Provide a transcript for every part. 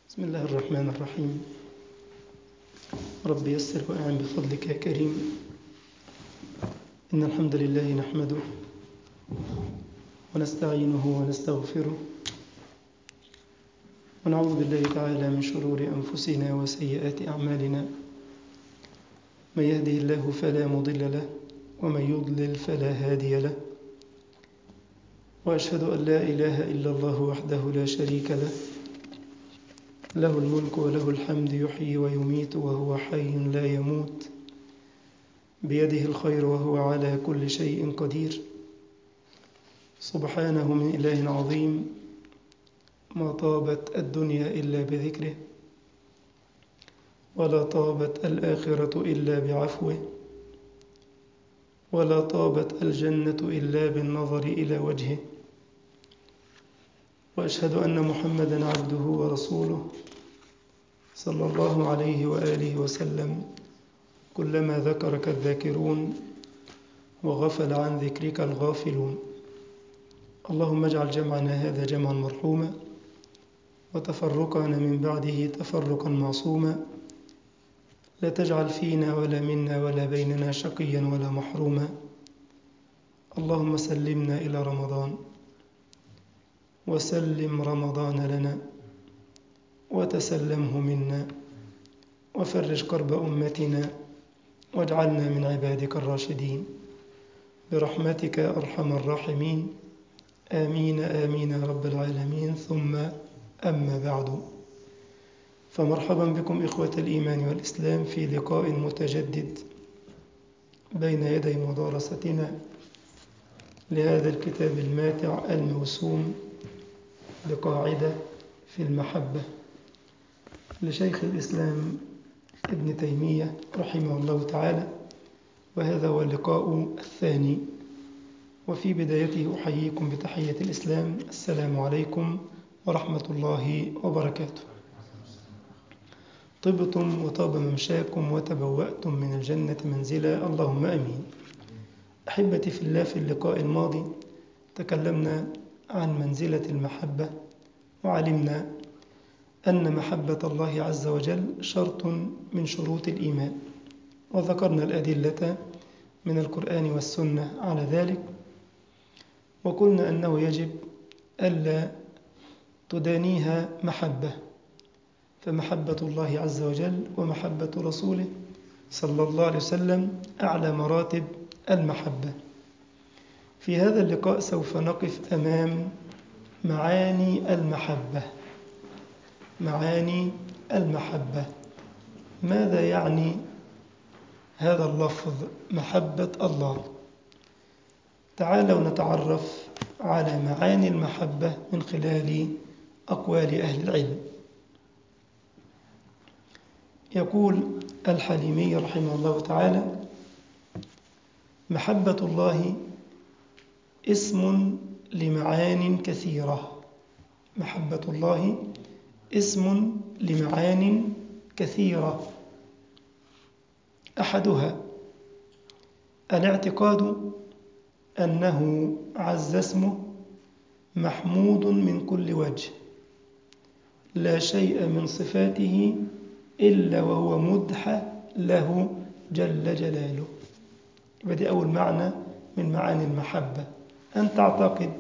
بسم الله الرحمن الرحيم رب يسر وأعن بفضلك يا كريم إن الحمد لله نحمده ونستعينه ونستغفره ونعوذ بالله تعالى من شرور أنفسنا وسيئات أعمالنا من يهده الله فلا مضل له ومن يضلل فلا هادي له وأشهد أن لا إله إلا الله وحده لا شريك له له الملك وله الحمد يحيي ويميت وهو حي لا يموت بيده الخير وهو على كل شيء قدير سبحانه من إله عظيم ما طابت الدنيا إلا بذكره ولا طابت الآخرة إلا بعفوه ولا طابت الجنة إلا بالنظر إلى وجهه وأشهد أن محمدا عبده ورسوله صلى الله عليه وآله وسلم كلما ذكرك الذاكرون وغفل عن ذكرك الغافلون اللهم اجعل جمعنا هذا جمعا مرحوما وتفرقنا من بعده تفرقا معصوما لا تجعل فينا ولا منا ولا بيننا شقيا ولا محروما اللهم سلمنا إلى رمضان وسلم رمضان لنا وتسلمه منا وفرج كرب أمتنا واجعلنا من عبادك الراشدين برحمتك أرحم الراحمين آمين آمين يا رب العالمين ثم أما بعد فمرحبا بكم إخوة الإيمان والإسلام في لقاء متجدد بين يدي مدارستنا لهذا الكتاب الماتع الموسوم بقاعدة في المحبة لشيخ الإسلام ابن تيمية رحمه الله تعالى وهذا هو اللقاء الثاني وفي بدايته أحييكم بتحية الإسلام السلام عليكم ورحمة الله وبركاته طبتم وطاب ممشاكم وتبوأتم من الجنة منزلا اللهم أمين أحبتي في الله في اللقاء الماضي تكلمنا عن منزلة المحبة وعلمنا أن محبة الله عز وجل شرط من شروط الإيمان وذكرنا الأدلة من القرآن والسنة على ذلك وقلنا أنه يجب ألا تدانيها محبة فمحبة الله عز وجل ومحبة رسوله صلى الله عليه وسلم أعلى مراتب المحبة في هذا اللقاء سوف نقف أمام معاني المحبة معاني المحبة ماذا يعني هذا اللفظ محبة الله تعالوا نتعرف على معاني المحبة من خلال أقوال أهل العلم يقول الحليمي رحمه الله تعالى محبة الله اسم لمعان كثيرة محبة الله اسم لمعان كثيرة أحدها الاعتقاد أنه عز اسمه محمود من كل وجه لا شيء من صفاته إلا وهو مدح له جل جلاله يبقى أول معنى من معاني المحبة أن تعتقد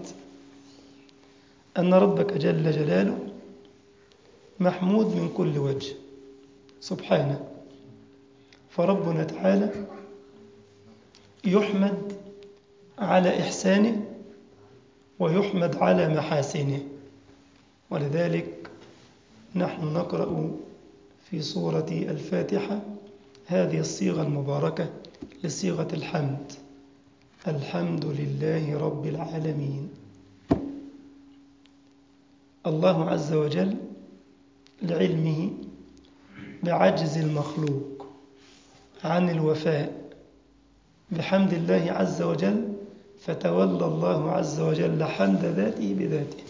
أن ربك جل جلاله محمود من كل وجه سبحانه فربنا تعالى يحمد على إحسانه ويحمد على محاسنه ولذلك نحن نقرأ في سورة الفاتحة هذه الصيغة المباركة لصيغة الحمد الحمد لله رب العالمين الله عز وجل لعلمه بعجز المخلوق عن الوفاء بحمد الله عز وجل فتولى الله عز وجل حمد ذاته بذاته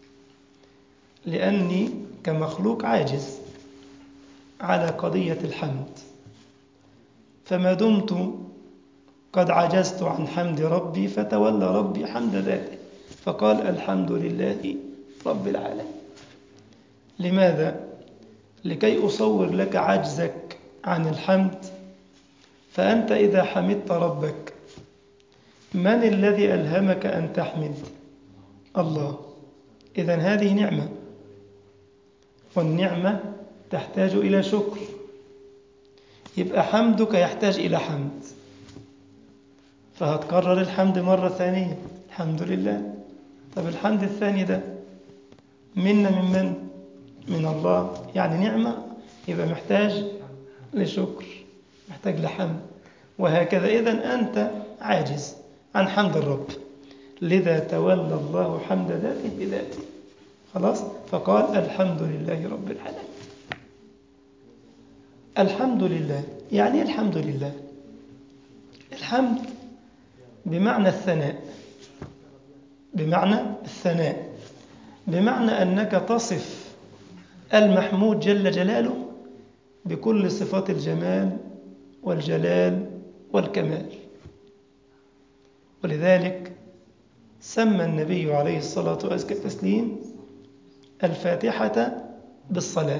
لأني كمخلوق عاجز على قضية الحمد فما دمت قد عجزت عن حمد ربي فتولى ربي حمد ذاته فقال الحمد لله رب العالمين لماذا؟ لكي أصور لك عجزك عن الحمد فأنت إذا حمدت ربك من الذي ألهمك أن تحمد الله إذا هذه نعمة والنعمة تحتاج إلى شكر يبقى حمدك يحتاج إلى حمد فهتكرر الحمد مرة ثانية الحمد لله طب الحمد الثاني ده منا من من؟ من الله يعني نعمة يبقى محتاج لشكر محتاج لحمد وهكذا إذا أنت عاجز عن حمد الرب لذا تولى الله حمد ذاته بذاته خلاص فقال الحمد لله رب العالمين الحمد لله يعني الحمد لله الحمد بمعنى الثناء بمعنى الثناء بمعنى أنك تصف المحمود جل جلاله بكل صفات الجمال والجلال والكمال ولذلك سمى النبي عليه الصلاة والتسليم الفاتحة بالصلاة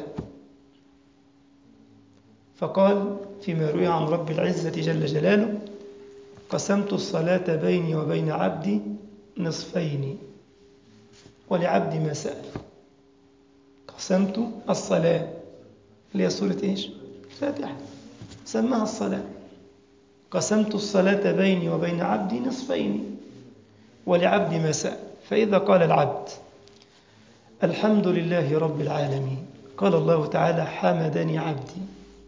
فقال فيما روي عن رب العزة جل جلاله قسمت الصلاة بيني وبين عبدي نصفين ولعبدي ما سأل قسمت الصلاة اللي هي سورة إيش؟ الفاتحة سماها الصلاة قسمت الصلاة بيني وبين عبدي نصفين ولعبدي ما سأل فإذا قال العبد الحمد لله رب العالمين قال الله تعالى حمدني عبدي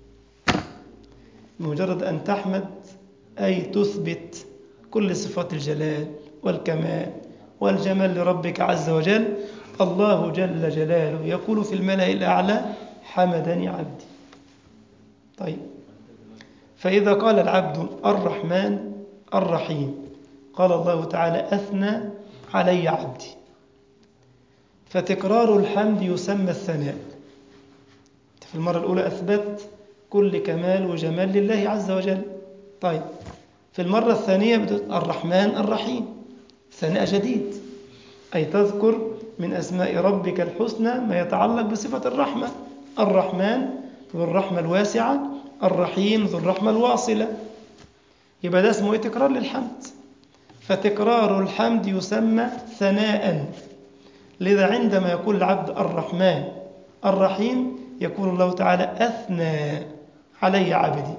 بمجرد أن تحمد أي تثبت كل صفات الجلال والكمال والجمال لربك عز وجل الله جل جلاله يقول في الملأ الأعلى حمدني عبدي طيب فإذا قال العبد الرحمن الرحيم قال الله تعالى أثنى علي عبدي فتكرار الحمد يسمى الثناء في المرة الأولى أثبت كل كمال وجمال لله عز وجل طيب في المرة الثانية الرحمن الرحيم ثناء جديد أي تذكر من أسماء ربك الحسنى ما يتعلق بصفة الرحمة الرحمن ذو الرحمة الواسعة الرحيم ذو الرحمة الواصلة يبقى ده اسمه تكرار للحمد فتكرار الحمد يسمى ثناء لذا عندما يقول العبد الرحمن الرحيم يقول الله تعالى أثنى علي عبدي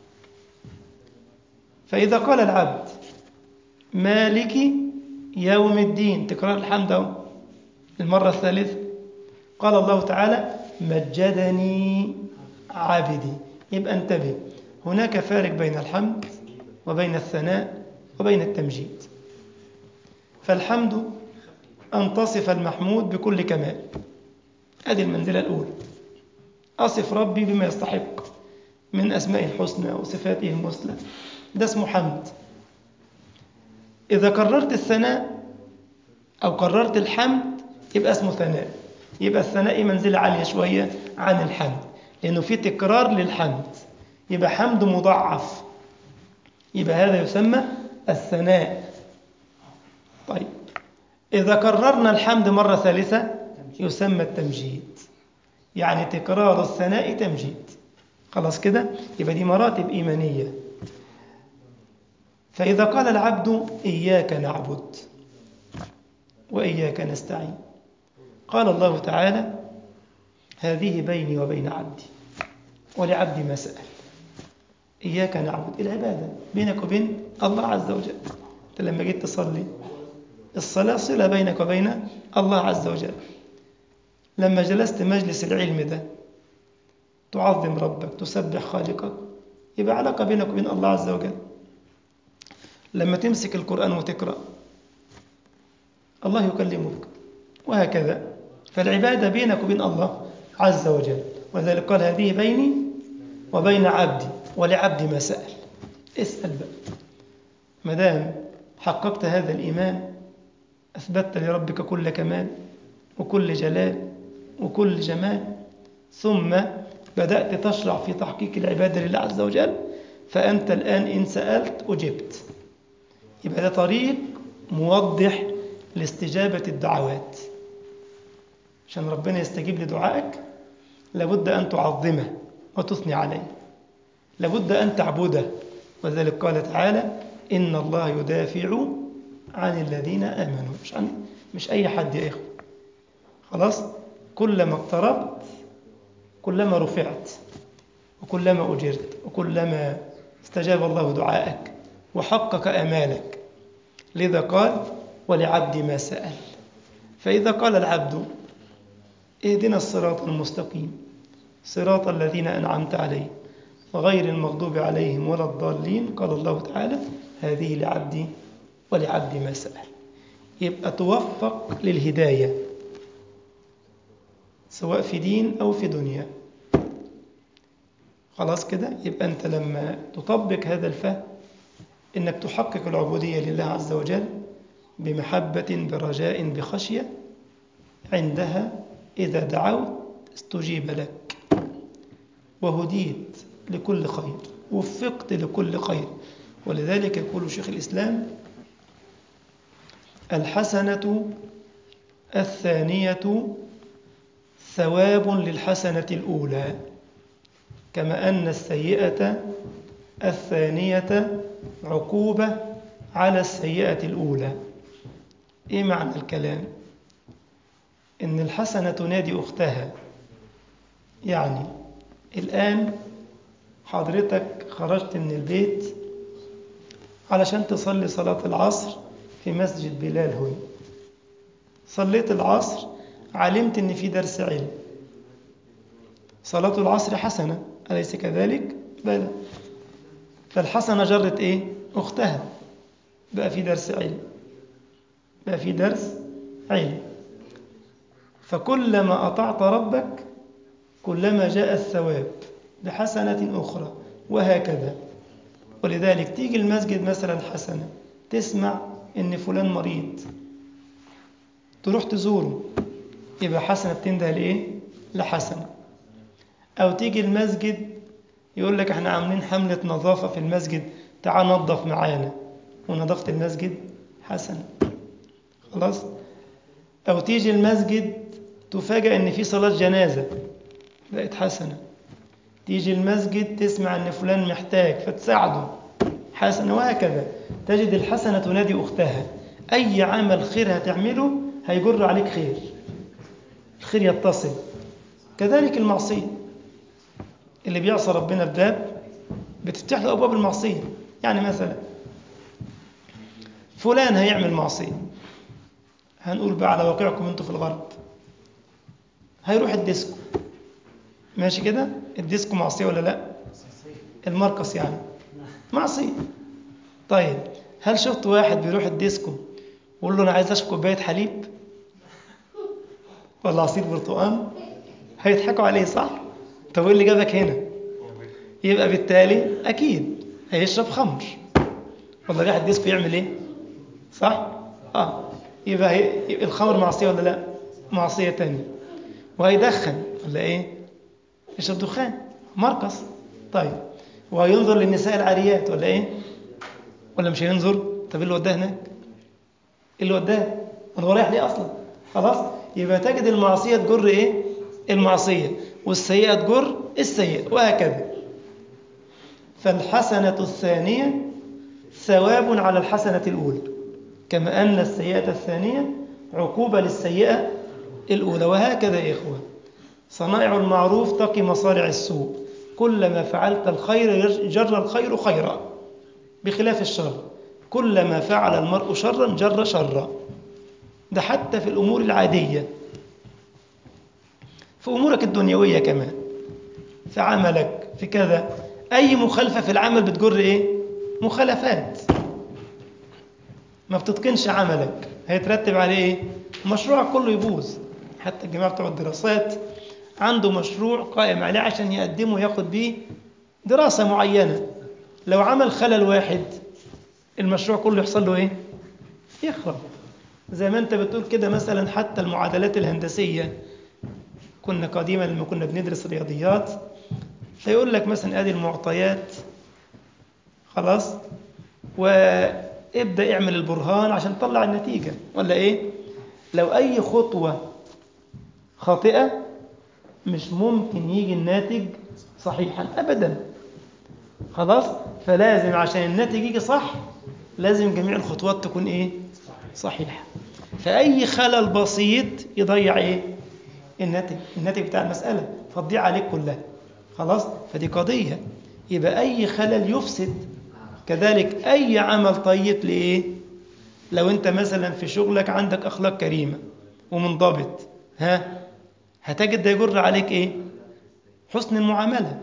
فإذا قال العبد مالك يوم الدين تكرار الحمد المرة الثالثة قال الله تعالى مجدني عبدي يبقى انتبه هناك فارق بين الحمد وبين الثناء وبين التمجيد فالحمد أن تصف المحمود بكل كمال هذه المنزلة الأولى أصف ربي بما يستحق من أسماء الحسنى وصفاته المثلى ده اسمه حمد إذا قررت الثناء أو قررت الحمد يبقى اسمه ثناء يبقى الثناء منزلة عالية شوية عن الحمد لأنه في تكرار للحمد يبقى حمد مضاعف يبقى هذا يسمى الثناء طيب إذا كررنا الحمد مرة ثالثة يسمى التمجيد يعني تكرار الثناء تمجيد خلاص كده يبقى دي مراتب إيمانية فإذا قال العبد إياك نعبد وإياك نستعين قال الله تعالى هذه بيني وبين عبدي ولعبدي ما سأل إياك نعبد العبادة بينك وبين الله عز وجل أنت لما جيت تصلي الصلاة صلة بينك وبين الله عز وجل لما جلست مجلس العلم ده تعظم ربك تسبح خالقك يبقى علاقة بينك وبين الله عز وجل لما تمسك القرآن وتقرأ الله يكلمك وهكذا فالعبادة بينك وبين الله عز وجل ولذلك قال هذه بيني وبين عبدي ولعبدي ما سأل اسأل بقى ما دام حققت هذا الإيمان أثبتت لربك كل كمال وكل جلال وكل جمال ثم بدأت تشرع في تحقيق العبادة لله عز وجل فأنت الآن إن سألت أجبت يبقى ده طريق موضح لاستجابة الدعوات عشان ربنا يستجيب لدعائك لابد أن تعظمه وتثني عليه لابد أن تعبده وذلك قال تعالى إن الله يدافع عن الذين آمنوا مش, عن مش أي حد يا إخوة خلاص كلما اقتربت كلما رفعت وكلما أجرت وكلما استجاب الله دعائك وحقق أمالك لذا قال ولعبدي ما سأل فإذا قال العبد اهدنا الصراط المستقيم صراط الذين أنعمت عليهم وغير المغضوب عليهم ولا الضالين قال الله تعالى هذه لعبدي ولعبدي ما سأل يبقى توفق للهداية سواء في دين أو في دنيا خلاص كده يبقى أنت لما تطبق هذا الفهم إنك تحقق العبودية لله عز وجل بمحبة برجاء بخشية عندها إذا دعوت استجيب لك وهديت لكل خير وفقت لكل خير ولذلك يقول شيخ الإسلام الحسنة الثانية ثواب للحسنة الأولى كما أن السيئة الثانية عقوبة على السيئة الأولى إيه معنى الكلام؟ إن الحسنة تنادي أختها يعني الآن حضرتك خرجت من البيت علشان تصلي صلاة العصر في مسجد بلال هنا صليت العصر علمت إن في درس علم صلاة العصر حسنة أليس كذلك؟ بلى فالحسنة جرت إيه؟ أختها بقى في درس علم بقى في درس علم فكلما أطعت ربك كلما جاء الثواب بحسنة أخرى وهكذا ولذلك تيجي المسجد مثلا حسنة تسمع إن فلان مريض تروح تزوره يبقى حسنة بتنده لإيه؟ لحسنة أو تيجي المسجد يقول لك احنا عاملين حملة نظافة في المسجد تعال نظف معانا ونظافة المسجد حسنة خلاص أو تيجي المسجد تفاجأ إن في صلاة جنازة بقت حسنة تيجي المسجد تسمع إن فلان محتاج فتساعده حسنة وهكذا تجد الحسنة تنادي أختها أي عمل خير هتعمله هيجر عليك خير الخير يتصل كذلك المعصية اللي بيعصى ربنا بباب بتفتح له أبواب المعصية يعني مثلا فلان هيعمل معصية هنقول بقى على واقعكم انتوا في الغرب هيروح الديسكو ماشي كده الديسكو معصية ولا لا المرقص يعني معصية طيب هل شفت واحد بيروح الديسكو ويقول له انا عايز اشرب كوبايه حليب ولا عصير برتقال هيضحكوا عليه صح طب ايه اللي جابك هنا يبقى بالتالي اكيد هيشرب خمر ولا رايح الديسكو يعمل ايه صح اه يبقى هي... الخمر معصيه ولا لا معصيه تانية وهيدخن ولا ايه يشرب دخان مرقص طيب وهينظر للنساء العاريات ولا ايه ولا مش هينظر طب ايه اللي وداه هناك ايه اللي وداه انا هو رايح ليه اصلا خلاص يبقى تجد المعصيه تجر ايه المعصيه والسيئه تجر السيئه وهكذا فالحسنه الثانيه ثواب على الحسنه الاولى كما ان السيئه الثانيه عقوبه للسيئه الاولى وهكذا يا اخوه صنائع المعروف تقي مصارع السوء كلما فعلت الخير جر الخير خيرا بخلاف الشر كلما فعل المرء شرا جر شرا ده حتى في الأمور العادية في أمورك الدنيوية كمان في عملك في كذا أي مخالفة في العمل بتجر إيه؟ مخالفات ما بتتقنش عملك هيترتب عليه إيه؟ مشروعك كله يبوظ حتى الجماعة بتوع الدراسات عنده مشروع قائم عليه عشان يقدمه وياخد بيه دراسة معينة لو عمل خلل واحد المشروع كله يحصل له ايه يخرب زي ما انت بتقول كده مثلا حتى المعادلات الهندسية كنا قديما لما كنا بندرس رياضيات فيقول لك مثلا ادي المعطيات خلاص وابدأ اعمل البرهان عشان تطلع النتيجة ولا ايه لو اي خطوة خاطئة مش ممكن يجي الناتج صحيحا أبدا خلاص فلازم عشان الناتج يجي صح لازم جميع الخطوات تكون إيه صحيحة فأي خلل بسيط يضيع إيه الناتج الناتج بتاع المسألة فتضيع عليك كلها خلاص فدي قضية يبقى أي خلل يفسد كذلك أي عمل طيب لإيه لو أنت مثلا في شغلك عندك أخلاق كريمة ومنضبط ها هتجد ده يجر عليك إيه حسن المعاملة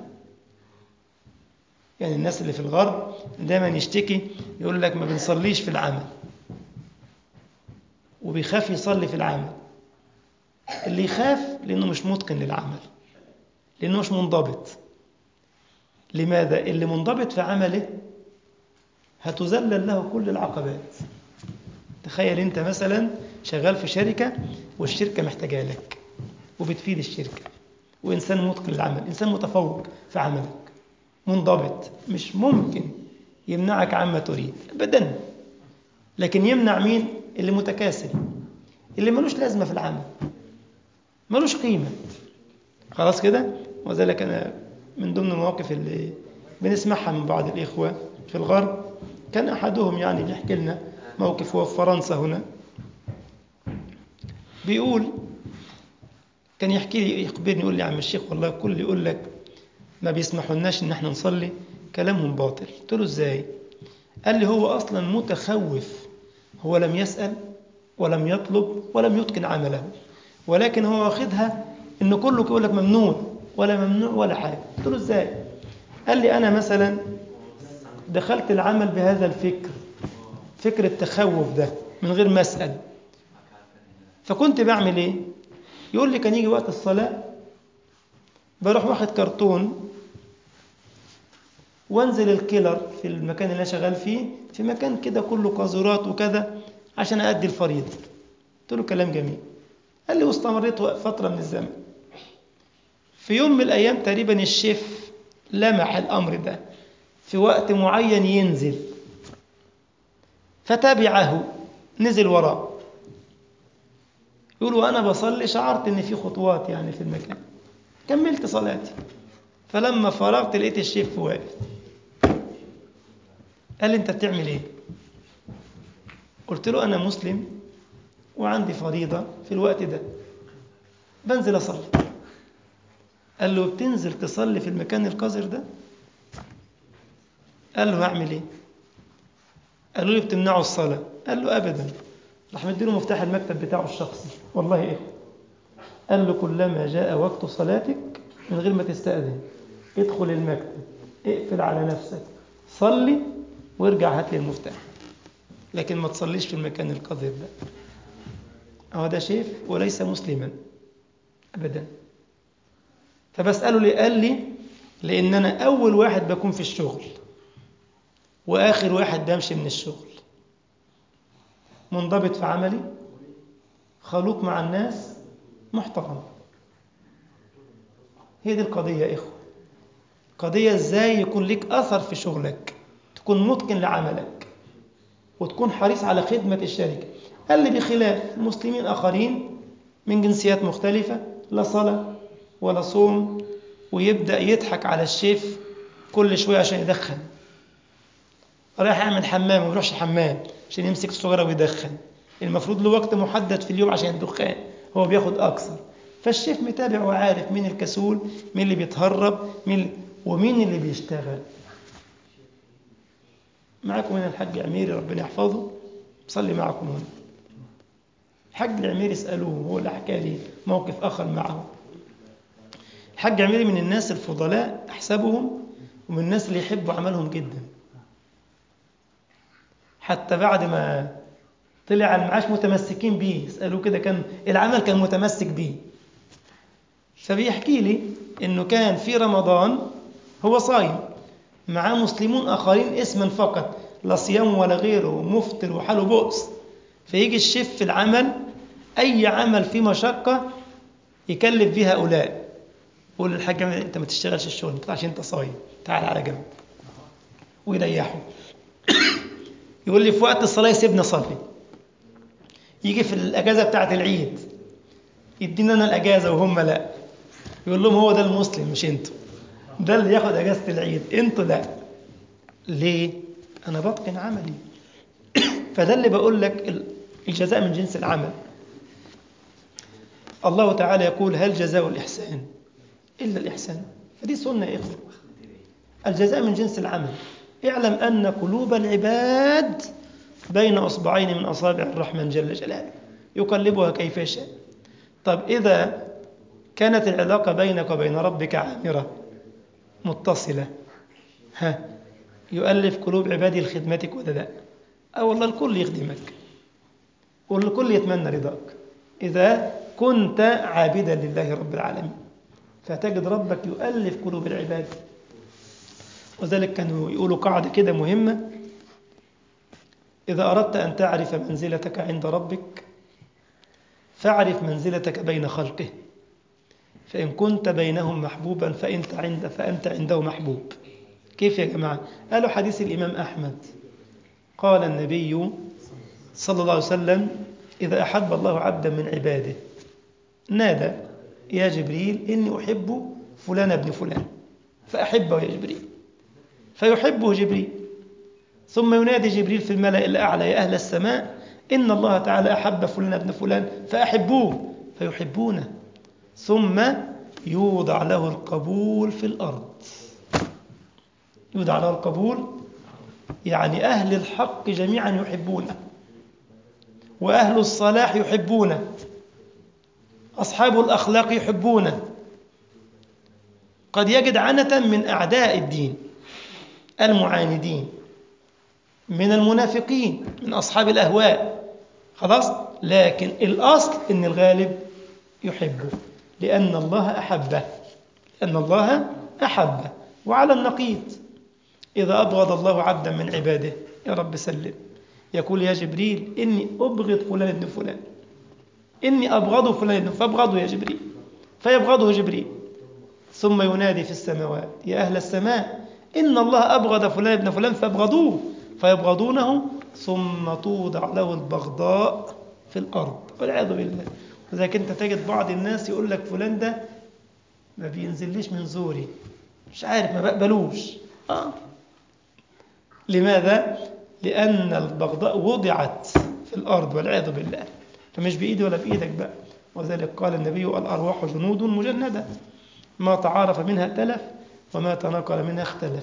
يعني الناس اللي في الغرب دايما يشتكي يقول لك ما بنصليش في العمل وبيخاف يصلي في العمل اللي يخاف لأنه مش متقن للعمل لأنه مش منضبط لماذا؟ اللي منضبط في عمله هتذلل له كل العقبات تخيل أنت مثلا شغال في شركة والشركة محتاجة لك وبتفيد الشركة وإنسان متقن للعمل إنسان متفوق في عملك منضبط مش ممكن يمنعك عما تريد أبدا لكن يمنع مين؟ اللي متكاسل اللي ملوش لازمة في العمل ملوش قيمة خلاص كده وذلك أنا من ضمن المواقف اللي بنسمعها من بعض الإخوة في الغرب كان أحدهم يعني بيحكي لنا موقف هو في فرنسا هنا بيقول كان يحكي لي يخبرني يقول لي عم الشيخ والله كل يقول لك ما بيسمحوا لناش ان احنا نصلي كلامهم باطل قلت له ازاي قال لي هو اصلا متخوف هو لم يسأل ولم يطلب ولم يتقن عمله ولكن هو واخدها ان كله يقول لك ممنوع ولا ممنوع ولا حاجه قلت له ازاي قال لي انا مثلا دخلت العمل بهذا الفكر فكر التخوف ده من غير ما اسال فكنت بعمل ايه يقول لي كان يجي وقت الصلاه بروح واخد كرتون وانزل الكيلر في المكان اللي انا شغال فيه في مكان كده كله قاذورات وكذا عشان أدي الفريضة قلت له كلام جميل قال لي واستمريت فترة من الزمن في يوم من الأيام تقريبا الشيف لمح الأمر ده في وقت معين ينزل فتبعه نزل وراه يقول وأنا بصلي شعرت إن في خطوات يعني في المكان كملت صلاتي فلما فرغت لقيت الشيف واقف قال لي أنت بتعمل إيه؟ قلت له أنا مسلم وعندي فريضة في الوقت ده بنزل أصلي قال له بتنزل تصلي في المكان القذر ده قال له هعمل ايه قالوا لي بتمنعوا الصلاة قال له أبدا راح مديله مفتاح المكتب بتاعه الشخصي والله إيه قال له كلما جاء وقت صلاتك من غير ما تستأذن ادخل المكتب اقفل على نفسك صلي وارجع هات لي المفتاح لكن ما تصليش في المكان القذر ده هو ده شيف وليس مسلما أبدا فبسأله ليه قال لي لأن أنا أول واحد بكون في الشغل وآخر واحد بمشي من الشغل منضبط في عملي خلوق مع الناس محترم هي دي القضية يا إخوة قضية إزاي يكون لك أثر في شغلك تكون متقن لعملك وتكون حريص على خدمة الشركة قال لي بخلاف مسلمين آخرين من جنسيات مختلفة لا صلاة ولا صوم ويبدأ يضحك على الشيف كل شوية عشان يدخن رايح يعمل حمام وما يروحش الحمام عشان يمسك الصغيرة ويدخن المفروض له وقت محدد في اليوم عشان الدخان هو بياخد أكثر فالشيف متابع وعارف مين الكسول مين اللي بيتهرب مين اللي ومين اللي بيشتغل معاكم هنا الحاج عميري ربنا يحفظه صلي معكم هنا الحاج العميري اسألوه هو اللي حكى لي موقف آخر معه الحاج عميري من الناس الفضلاء أحسبهم ومن الناس اللي يحبوا عملهم جدا حتى بعد ما طلع على المعاش متمسكين بيه اسألوه كده كان العمل كان متمسك بيه فبيحكي لي انه كان في رمضان هو صايم معاه مسلمون اخرين اسما فقط لا صيام ولا غيره مفطر وحاله بؤس فيجي الشيف في العمل اي عمل فيه مشقه يكلف بيه هؤلاء يقول للحاج انت ما تشتغلش الشغل ما تطلعش انت صايم تعال على جنب ويريحه يقول لي في وقت الصلاه يسيبني اصلي يجي في الاجازه بتاعه العيد يدينا انا الاجازه وهم لا يقول لهم هو ده المسلم مش انتوا ده اللي ياخد اجازه العيد انتوا لا ليه انا بتقن عملي فده اللي بقول لك الجزاء من جنس العمل الله تعالى يقول هل جزاء الإحسان إلا الإحسان فدي سنة يا إخوة الجزاء من جنس العمل اعلم أن قلوب العباد بين أصبعين من أصابع الرحمن جل جلاله يقلبها كيف يشاء طب إذا كانت العلاقة بينك وبين ربك عامرة متصلة ها يؤلف قلوب عبادي لخدمتك ولا لا أو والله الكل يخدمك والكل يتمنى رضاك إذا كنت عابدا لله رب العالمين فتجد ربك يؤلف قلوب العباد وذلك كانوا يقولوا قاعدة كده مهمة إذا أردت أن تعرف منزلتك عند ربك فاعرف منزلتك بين خلقه فإن كنت بينهم محبوبا فأنت, عند فأنت عنده محبوب كيف يا جماعة؟ قالوا حديث الإمام أحمد قال النبي صلى الله عليه وسلم إذا أحب الله عبدا من عباده نادى يا جبريل إني أحب فلان ابن فلان فأحبه يا جبريل فيحبه جبريل ثم ينادي جبريل في الملأ الأعلى يا أهل السماء إن الله تعالى أحب فلان ابن فلان فأحبوه فيحبونه ثم يوضع له القبول في الأرض يوضع له القبول يعني أهل الحق جميعا يحبونه وأهل الصلاح يحبونه أصحاب الأخلاق يحبونه قد يجد عنة من أعداء الدين المعاندين من المنافقين من أصحاب الأهواء خلاص لكن الأصل أن الغالب يحبه لأن الله أحبه لأن الله أحبه وعلى النقيض إذا أبغض الله عبدا من عباده يا رب سلم يقول يا جبريل إني أبغض فلان ابن فلان إني أبغض فلان ابن فأبغضه يا جبريل فيبغضه جبريل ثم ينادي في السماوات يا أهل السماء إن الله أبغض فلان ابن فلان فابغضوه فيبغضونه ثم توضع له البغضاء في الأرض والعياذ بالله لذلك أنت تجد بعض الناس يقول لك فلان ده ما بينزليش من زوري مش عارف ما بقبلوش آه. لماذا؟ لأن البغضاء وضعت في الأرض والعياذ بالله فمش بإيدي ولا بإيدك بقى وذلك قال النبي الأرواح جنود مجندة ما تعارف منها تلف وما تناقل منها اختلف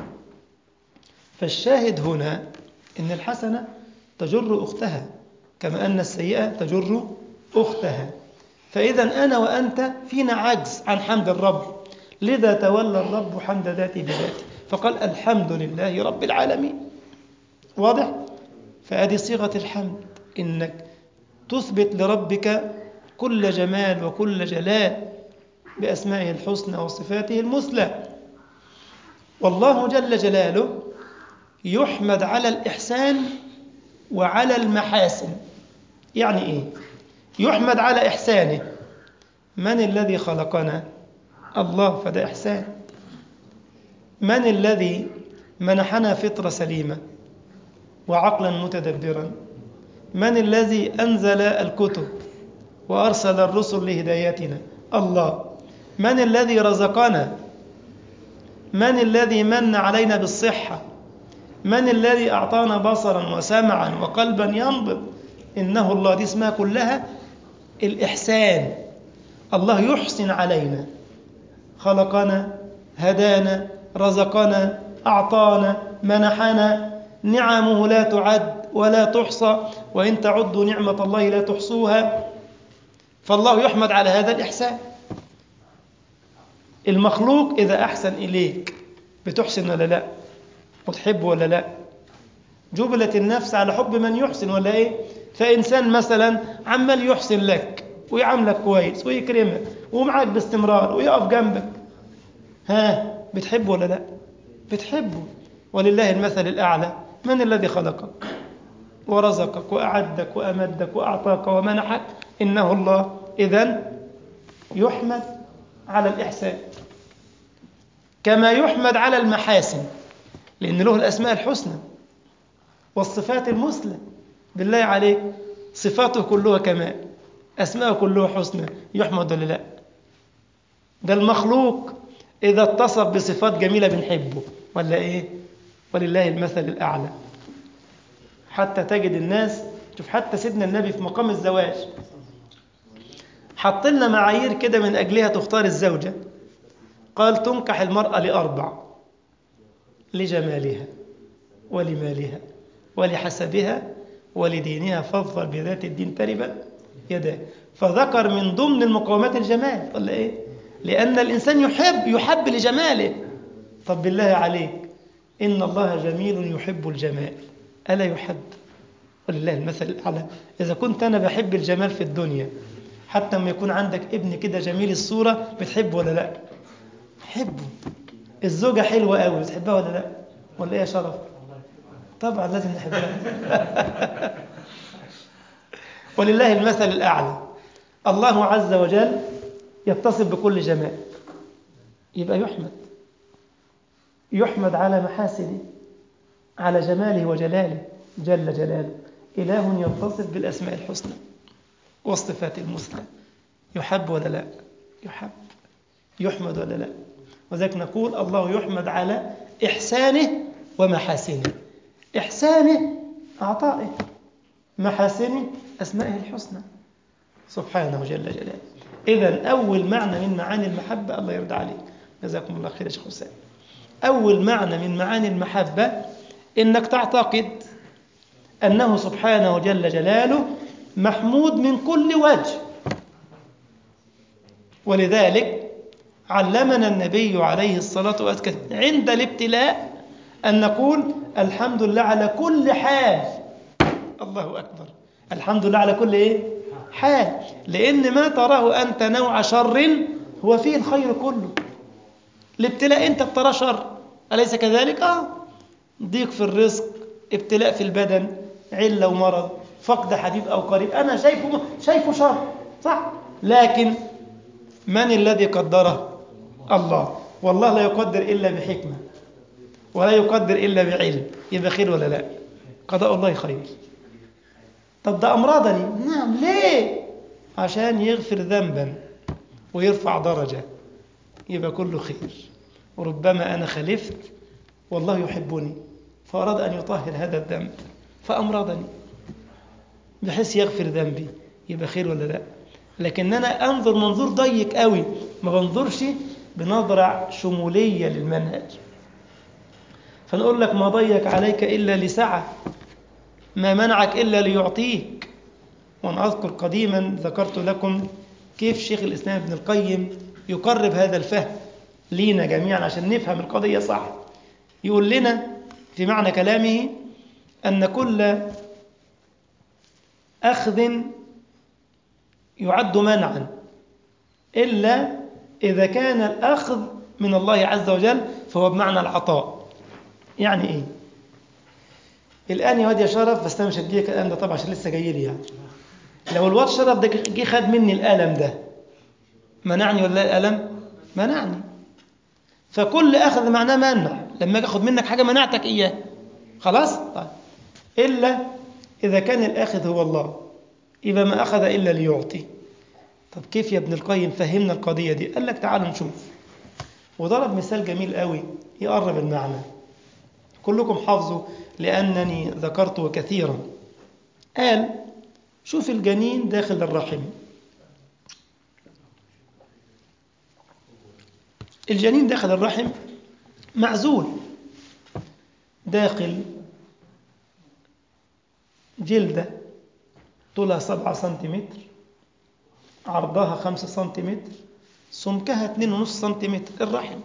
فالشاهد هنا إن الحسنة تجر أختها كما أن السيئة تجر أختها فإذا أنا وأنت فينا عجز عن حمد الرب لذا تولى الرب حمد ذاته بذاته فقال الحمد لله رب العالمين واضح؟ فهذه صيغة الحمد إنك تثبت لربك كل جمال وكل جلال بأسمائه الحسنى وصفاته المثلى والله جل جلاله يحمد على الإحسان وعلى المحاسن يعني إيه؟ يحمد على إحسانه من الذي خلقنا؟ الله فده إحسان من الذي منحنا فطرة سليمة وعقلا متدبرا من الذي أنزل الكتب وأرسل الرسل لهدايتنا الله من الذي رزقنا من الذي من علينا بالصحة من الذي أعطانا بصرا وسمعا وقلبا ينبض إنه الله دي اسمها كلها الإحسان الله يحسن علينا خلقنا هدانا رزقنا أعطانا منحنا نعمه لا تعد ولا تحصى وإن تعدوا نعمة الله لا تحصوها فالله يحمد على هذا الإحسان المخلوق إذا أحسن إليك بتحسن ولا لا وتحب ولا لا جبلت النفس على حب من يحسن ولا إيه فإنسان مثلا عمال يحسن لك ويعاملك كويس ويكرمك ومعاك باستمرار ويقف جنبك ها بتحبه ولا لا بتحبه ولله المثل الأعلى من الذي خلقك ورزقك وأعدك وأمدك وأعطاك ومنحك إنه الله إذن يحمد على الإحسان كما يحمد على المحاسن لأن له الأسماء الحسنى والصفات المثلى بالله عليك صفاته كلها كمال أسماءه كلها حسنى يحمد ولا لا ده المخلوق إذا اتصف بصفات جميلة بنحبه ولا إيه ولله المثل الأعلى حتى تجد الناس شوف حتى سيدنا النبي في مقام الزواج حط لنا معايير كده من أجلها تختار الزوجة قال تنكح المرأة لأربع لجمالها ولمالها ولحسبها ولدينها فاظفر بذات الدين تربت يداه فذكر من ضمن المقومات الجمال ولا ايه لأن الإنسان يحب يحب لجماله طب بالله عليك إن الله جميل يحب الجمال ألا يحب ولله المثل الأعلى إذا كنت أنا بحب الجمال في الدنيا حتى لما يكون عندك ابن كده جميل الصورة بتحبه ولا لا حبه الزوجة حلوة قوي بتحبها ولا لا ولا ايه يا شرف طبعا لازم نحبها ولله المثل الأعلى الله عز وجل يتصف بكل جمال يبقى يحمد يحمد على محاسنه على جماله وجلاله جل جلاله إله يتصف بالأسماء الحسنى والصفات المثلى يحب ولا لا يحب يحمد ولا لا وذلك نقول الله يحمد على إحسانه ومحاسنه إحسانه عطائه محاسنه أسمائه الحسنى سبحانه جل جلاله إذا أول معنى من معاني المحبة الله يرضى عليك جزاكم الله خير يا شيخ حسين أول معنى من معاني المحبة إنك تعتقد أنه سبحانه جل جلاله محمود من كل وجه ولذلك علمنا النبي عليه الصلاة والسلام عند الابتلاء أن نقول الحمد لله على كل حال الله أكبر الحمد لله على كل إيه؟ حال لأن ما تراه أنت نوع شر هو فيه الخير كله الابتلاء أنت بترى شر أليس كذلك؟ آه ضيق في الرزق ابتلاء في البدن علة ومرض فقد حبيب أو قريب أنا شايفه, شايفه شر صح لكن من الذي قدره الله والله لا يقدر إلا بحكمة ولا يقدر إلا بعلم يبقى خير ولا لا قضاء الله خير طب ده أمراضني نعم ليه عشان يغفر ذنبا ويرفع درجة يبقى كله خير وربما أنا خلفت والله يحبني فأراد أن يطهر هذا الذنب فأمرضني بحيث يغفر ذنبي يبقى خير ولا لا لكن أنا أنظر منظور ضيق قوي ما بنظرش بنظرة شمولية للمنهج فنقول لك ما ضيق عليك إلا لسعة ما منعك إلا ليعطيك وأنا أذكر قديما ذكرت لكم كيف شيخ الإسلام ابن القيم يقرب هذا الفهم لينا جميعا عشان نفهم القضية صح يقول لنا في معنى كلامه أن كل أخذ يعد منعا إلا إذا كان الأخذ من الله عز وجل فهو بمعنى العطاء يعني إيه الآن يا واد يا شرف بس أنا مش هديك الآن ده طبعا عشان لسه جاي لي يعني لو الواد شرف ده جه خد مني الألم ده منعني ولا الألم منعني فكل أخذ معناه منع لما أجي أخذ منك حاجة منعتك إياه خلاص طيب إلا إذا كان الآخذ هو الله يبقى ما أخذ إلا ليعطي طب كيف يا ابن القيم فهمنا القضية دي قال لك تعالوا نشوف وضرب مثال جميل قوي يقرب المعنى كلكم حافظوا لأنني ذكرته كثيرا قال شوف الجنين داخل الرحم الجنين داخل الرحم معزول داخل جلدة طولها سبعة سنتيمتر عرضها خمسة سنتيمتر سمكها اتنين ونص سنتيمتر الرحم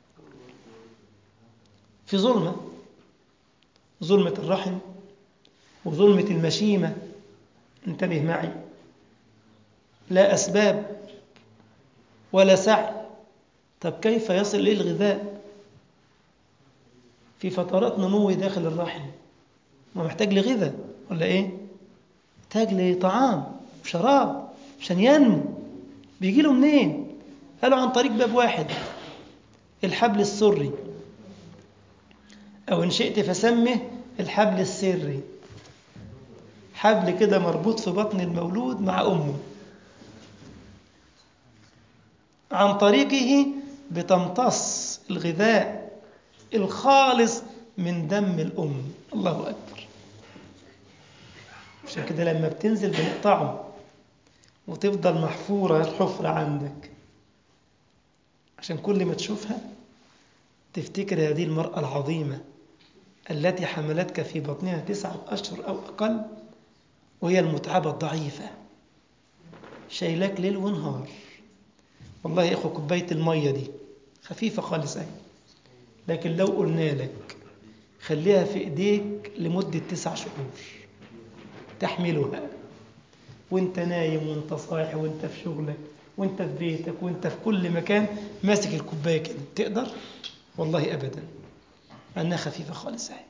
في ظلمة ظلمة الرحم وظلمة المشيمة انتبه معي لا أسباب ولا سعي طب كيف يصل إليه الغذاء في فترات نموه داخل الرحم ما محتاج لغذاء ولا إيه محتاج لطعام وشراب عشان ينمو بيجي له منين قالوا عن طريق باب واحد الحبل السري أو إن شئت فسمه الحبل السري حبل كده مربوط في بطن المولود مع أمه عن طريقه بتمتص الغذاء الخالص من دم الأم الله أكبر عشان كده لما بتنزل بنقطعه وتفضل محفورة الحفرة عندك عشان كل ما تشوفها تفتكر هذه المرأة العظيمة التي حملتك في بطنها تسعة أشهر أو أقل وهي المتعبة الضعيفة شايلاك ليل ونهار والله يا أخو كوباية المية دي خفيفة خالص أهي لكن لو قلنا لك خليها في إيديك لمدة تسع شهور تحملها وانت نايم وانت صاحي وانت في شغلك وانت في بيتك وانت في كل مكان ماسك الكوباية كده تقدر؟ والله أبدا أنها خفيفة خالص أهي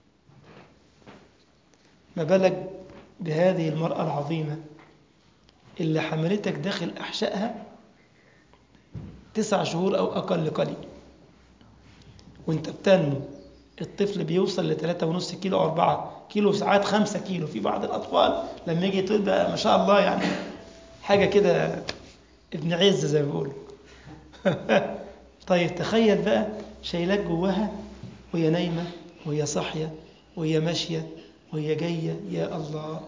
ما بالك بهذه المرأة العظيمة اللي حملتك داخل أحشائها تسع شهور أو أقل قليل وانت بتنمو الطفل بيوصل لثلاثة ونص كيلو أو أربعة كيلو ساعات خمسة كيلو في بعض الأطفال لما يجي يتولد بقى ما شاء الله يعني حاجة كده ابن عز زي ما بيقولوا طيب تخيل بقى شايلاك جواها وهي نايمة وهي صاحية وهي ماشية وهي جاية يا الله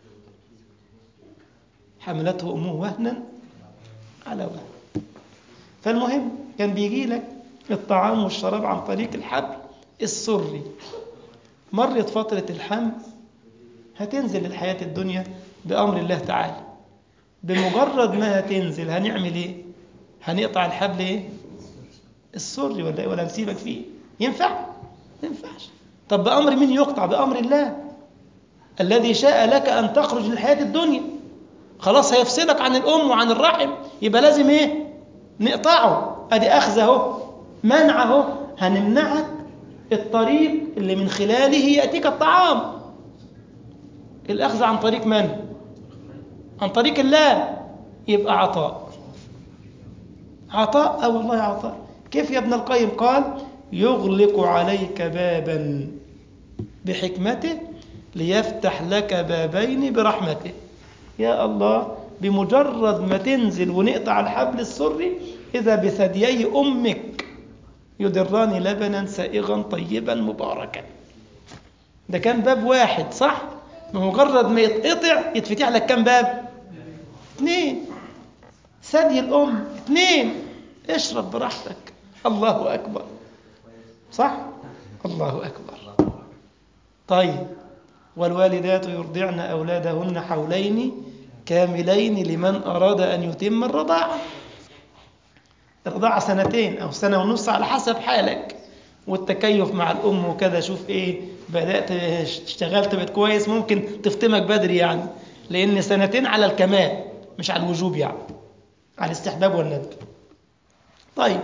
حملته أمه وهنا على وهن فالمهم كان بيجي لك الطعام والشراب عن طريق الحبل السري مرت فترة الحمل هتنزل الحياة الدنيا بأمر الله تعالى بمجرد ما هتنزل هنعمل ايه هنقطع الحبل ايه السري ولا ايه ولا نسيبك فيه ينفع ما ينفعش طب بأمر مين يقطع بأمر الله الذي شاء لك أن تخرج للحياة الدنيا خلاص هيفصلك عن الأم وعن الرحم يبقى لازم ايه نقطعه ادي أخذ اهو منع اهو هنمنعك الطريق اللي من خلاله يأتيك الطعام الأخذ عن طريق من؟ عن طريق الله يبقى عطاء عطاء أو والله عطاء كيف يا ابن القيم قال يغلق عليك بابا بحكمته ليفتح لك بابين برحمته يا الله بمجرد ما تنزل ونقطع الحبل السري إذا بثديي أمك يدران لبنا سائغا طيبا مباركا ده كان باب واحد صح بمجرد ما يتقطع يتفتح لك كم باب اثنين ثدي الأم اثنين اشرب براحتك الله أكبر صح الله أكبر طيب والوالدات يرضعن أولادهن حولين كاملين لمن أراد أن يتم الرضاعة الرضاعة سنتين أو سنة ونص على حسب حالك والتكيف مع الأم وكذا شوف إيه بدأت اشتغلت بقيت كويس ممكن تفتمك بدري يعني لأن سنتين على الكمال مش على الوجوب يعني على الاستحباب والندب طيب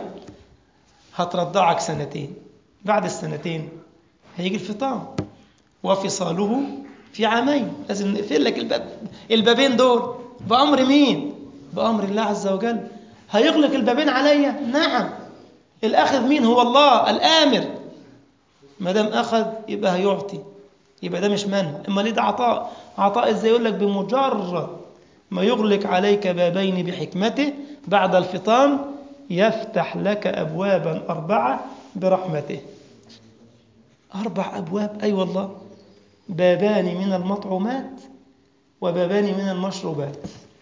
هترضعك سنتين بعد السنتين هيجي الفطام وفصاله في عامين لازم نقفل لك الباب البابين دول بأمر مين بأمر الله عز وجل هيغلق البابين عليا نعم الأخذ مين هو الله الآمر ما دام أخذ يبقى هيعطي يبقى ده مش منع اما ليه ده عطاء عطاء ازاي يقول لك بمجرد ما يغلق عليك بابين بحكمته بعد الفطام يفتح لك أبوابا أربعة برحمته أربع أبواب أي أيوة والله بابان من المطعومات وبابان من المشروبات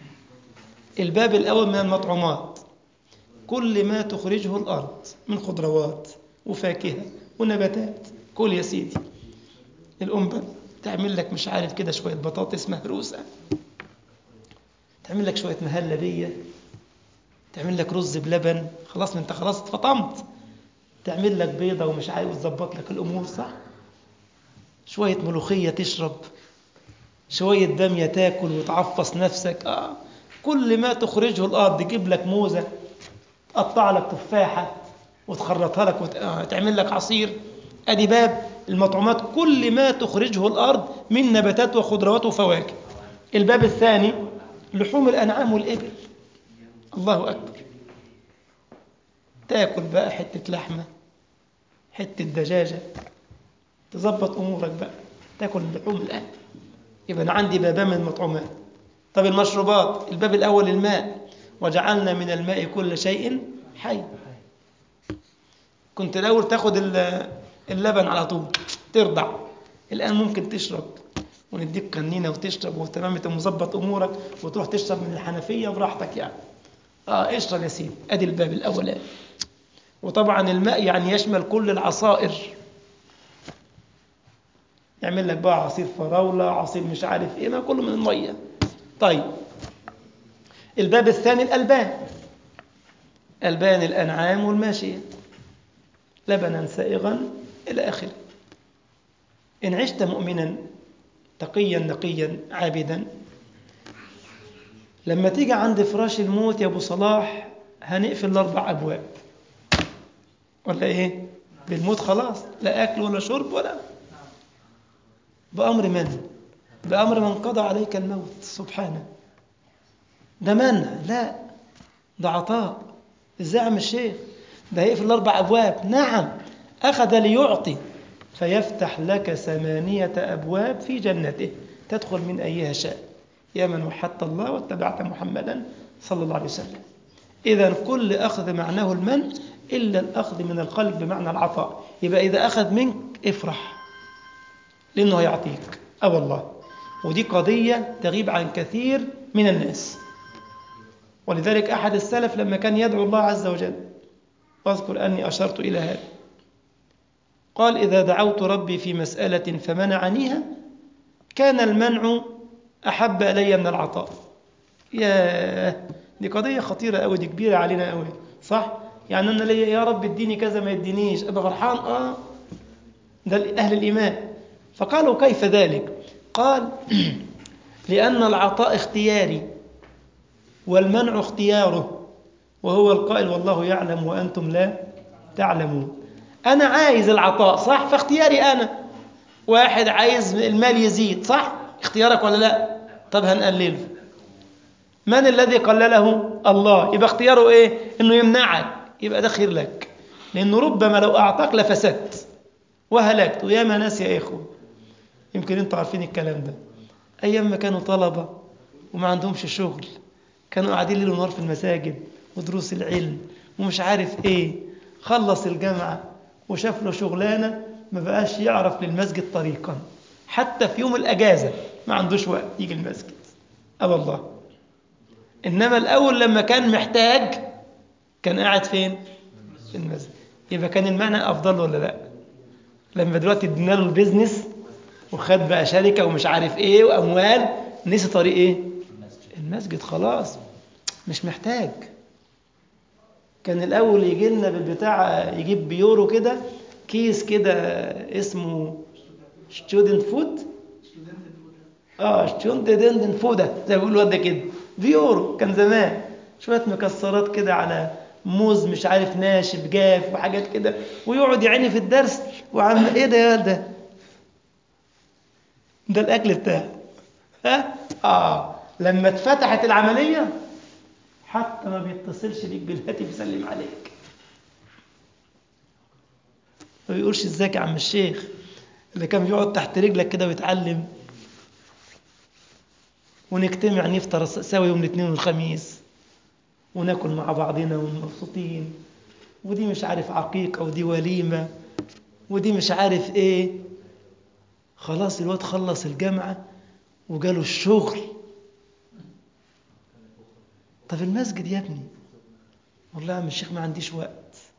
الباب الأول من المطعومات كل ما تخرجه الأرض من خضروات وفاكهة ونباتات كل يا سيدي الأم تعمل لك مش عارف كده شوية بطاطس مهروسة تعمل لك شوية مهلبية تعمل لك رز بلبن خلاص ما انت خلاص اتفطمت تعمل لك بيضة ومش عارف وتظبط لك الأمور صح شوية ملوخية تشرب شوية دمية تاكل وتعفص نفسك آه. كل ما تخرجه الأرض تجيب لك موزة تقطع لك تفاحة وتخرطها لك وتعمل لك عصير أدي باب المطعومات كل ما تخرجه الأرض من نباتات وخضروات وفواكه الباب الثاني لحوم الأنعام والإبل الله أكبر تاكل بقى حتة لحمة حتة دجاجة تظبط أمورك بقى تاكل لحوم الأهل يبقى أنا عندي بابان من المطعومات طب المشروبات الباب الأول الماء وجعلنا من الماء كل شيء حي كنت الأول تاخد ال- اللبن على طول ترضع الآن ممكن تشرب ونديك قنينة وتشرب وتمام انت مظبط أمورك وتروح تشرب من الحنفية براحتك يعني اه اشرب يا سيدي ادي الباب الأولاني وطبعا الماء يعني يشمل كل العصائر يعمل لك بقى عصير فراولة عصير مش عارف ايه ما كله من المية طيب الباب الثاني الألبان ألبان الأنعام والماشية لبنا سائغا إلى آخره إن عشت مؤمنا تقيا نقيا عابدا لما تيجي عند فراش الموت يا أبو صلاح هنقفل الأربع أبواب ولا إيه؟ بالموت خلاص لا أكل ولا شرب ولا بأمر من؟ بأمر من قضى عليك الموت سبحانه ده منع لا ده عطاء ازاي يا عم الشيخ ده هيقفل الاربع ابواب نعم اخذ ليعطي فيفتح لك ثمانيه ابواب في جنته تدخل من ايها شاء يا من وحدت الله واتبعت محمدا صلى الله عليه وسلم اذا كل اخذ معناه المن الا الاخذ من القلب بمعنى العطاء يبقى اذا اخذ منك افرح لانه هيعطيك اه والله ودي قضيه تغيب عن كثير من الناس ولذلك أحد السلف لما كان يدعو الله عز وجل واذكر أني أشرت إلى هذا قال إذا دعوت ربي في مسألة فمنعنيها كان المنع أحب إلي من العطاء يا دي قضية خطيرة أوي دي كبيرة علينا أوي صح؟ يعني أنا ليا يا رب اديني كذا ما يدينيش أبقى فرحان آه ده أهل الإيمان فقالوا كيف ذلك؟ قال لأن العطاء اختياري والمنع اختياره وهو القائل والله يعلم وأنتم لا تعلمون أنا عايز العطاء صح فاختياري أنا واحد عايز المال يزيد صح اختيارك ولا لا طب هنقلله من الذي قلله الله يبقى اختياره ايه انه يمنعك يبقى ده خير لك لانه ربما لو اعطاك لفسدت وهلكت وياما ناس يا اخوه يمكن انتوا عارفين الكلام ده ايام ما كانوا طلبه وما عندهمش شغل كانوا قاعدين ليل ونهار في المساجد ودروس العلم ومش عارف ايه خلص الجامعة وشاف له شغلانة ما بقاش يعرف للمسجد طريقا حتى في يوم الأجازة ما عندوش وقت يجي المسجد أه والله إنما الأول لما كان محتاج كان قاعد فين؟ في المسجد يبقى كان المعنى أفضل ولا لا؟ لما دلوقتي ادينا له البيزنس وخد بقى شركة ومش عارف ايه وأموال نسي طريق ايه؟ المسجد خلاص مش محتاج كان الأول يجي لنا بالبتاع يجيب بيورو كده كيس كده اسمه ستودنت فود اه ستودنت فودا زي ما بيقولوا ده كده بيورو كان زمان شوية مكسرات كده على موز مش عارف ناشف جاف وحاجات كده ويقعد يعيني في الدرس وعم ايه ده يا ده ده الاكل بتاعه ها اه لما اتفتحت العملية حتى ما بيتصلش بيك بالهاتف يسلم عليك ما بيقولش ازيك يا عم الشيخ اللي كان بيقعد تحت رجلك كده ويتعلم ونجتمع نفطر سوا يوم الاثنين والخميس وناكل مع بعضنا ومبسوطين ودي مش عارف عقيقة ودي وليمة ودي مش عارف ايه خلاص الواد خلص الجامعة وجاله الشغل طب المسجد يا ابني والله يا عم الشيخ ما عنديش وقت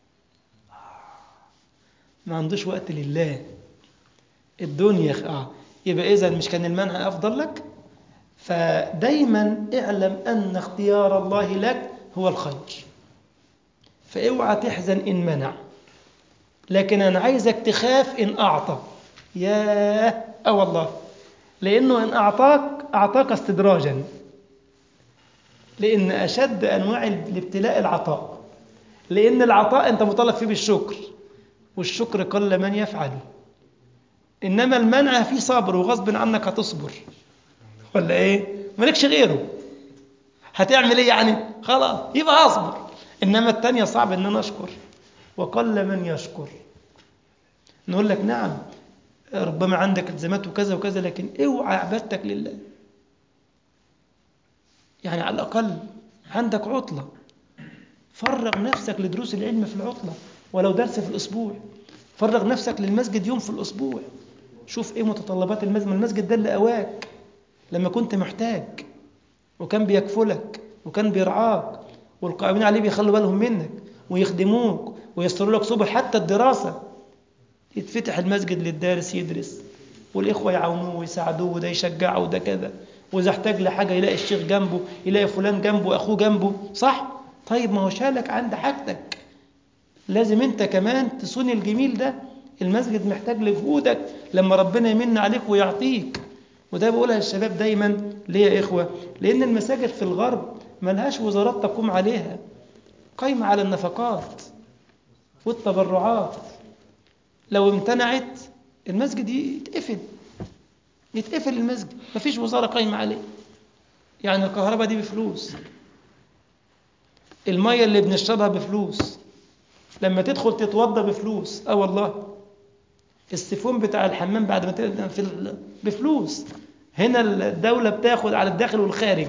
ما عندوش وقت لله الدنيا اه يبقى اذا مش كان المنع افضل لك فدايما اعلم ان اختيار الله لك هو الخير فاوعى تحزن ان منع لكن انا عايزك تخاف ان اعطى ياه اه والله لانه ان اعطاك اعطاك استدراجا لأن أشد أنواع الابتلاء العطاء لأن العطاء أنت مطالب فيه بالشكر والشكر قل من يفعله إنما المنع فيه صبر وغصب عنك هتصبر ولا إيه؟ مالكش غيره هتعمل إيه يعني؟ خلاص يبقى أصبر إنما التانية صعب إن أنا أشكر وقل من يشكر نقول لك نعم ربما عندك التزامات وكذا وكذا لكن اوعى عبادتك لله يعني على الأقل عندك عطلة فرغ نفسك لدروس العلم في العطلة ولو درس في الأسبوع فرغ نفسك للمسجد يوم في الأسبوع شوف إيه متطلبات المسجد المسجد ده اللي أواك لما كنت محتاج وكان بيكفلك وكان بيرعاك والقائمين عليه بيخلوا بالهم منك ويخدموك ويستروا لك سبل حتى الدراسة يتفتح المسجد للدارس يدرس والإخوة يعاونوه ويساعدوه وده يشجعه وده كذا وإذا احتاج لحاجة يلاقي الشيخ جنبه يلاقي فلان جنبه أخوه جنبه صح؟ طيب ما هو شالك عند حاجتك لازم أنت كمان تصون الجميل ده المسجد محتاج لجهودك لما ربنا يمن عليك ويعطيك وده بقولها للشباب دايما ليه يا إخوة لأن المساجد في الغرب ملهاش وزارات تقوم عليها قايمة على النفقات والتبرعات لو امتنعت المسجد يتقفل يتقفل المسجد مفيش وزارة قايمة عليه يعني الكهرباء دي بفلوس المية اللي بنشربها بفلوس لما تدخل تتوضى بفلوس اه والله السيفون بتاع الحمام بعد ما تقدم في ال- بفلوس هنا الدولة بتاخد على الداخل والخارج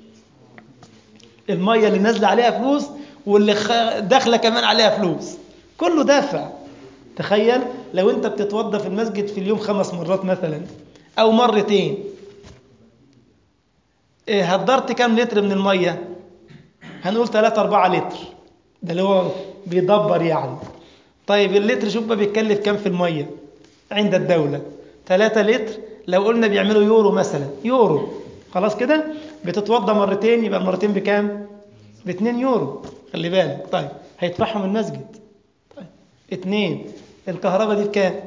المية اللي نازلة عليها فلوس واللي خ- داخلة كمان عليها فلوس كله دافع تخيل لو انت بتتوضى في المسجد في اليوم خمس مرات مثلا او مرتين إيه هدرت كام لتر من المية هنقول 3 4 لتر ده اللي هو بيدبر يعني طيب اللتر شوف بقى بيتكلف كام في المية عند الدولة 3 لتر لو قلنا بيعملوا يورو مثلا يورو خلاص كده بتتوضى مرتين يبقى المرتين بكام ب 2 يورو خلي بالك طيب هيدفعهم المسجد طيب اتنين الكهرباء دي بكام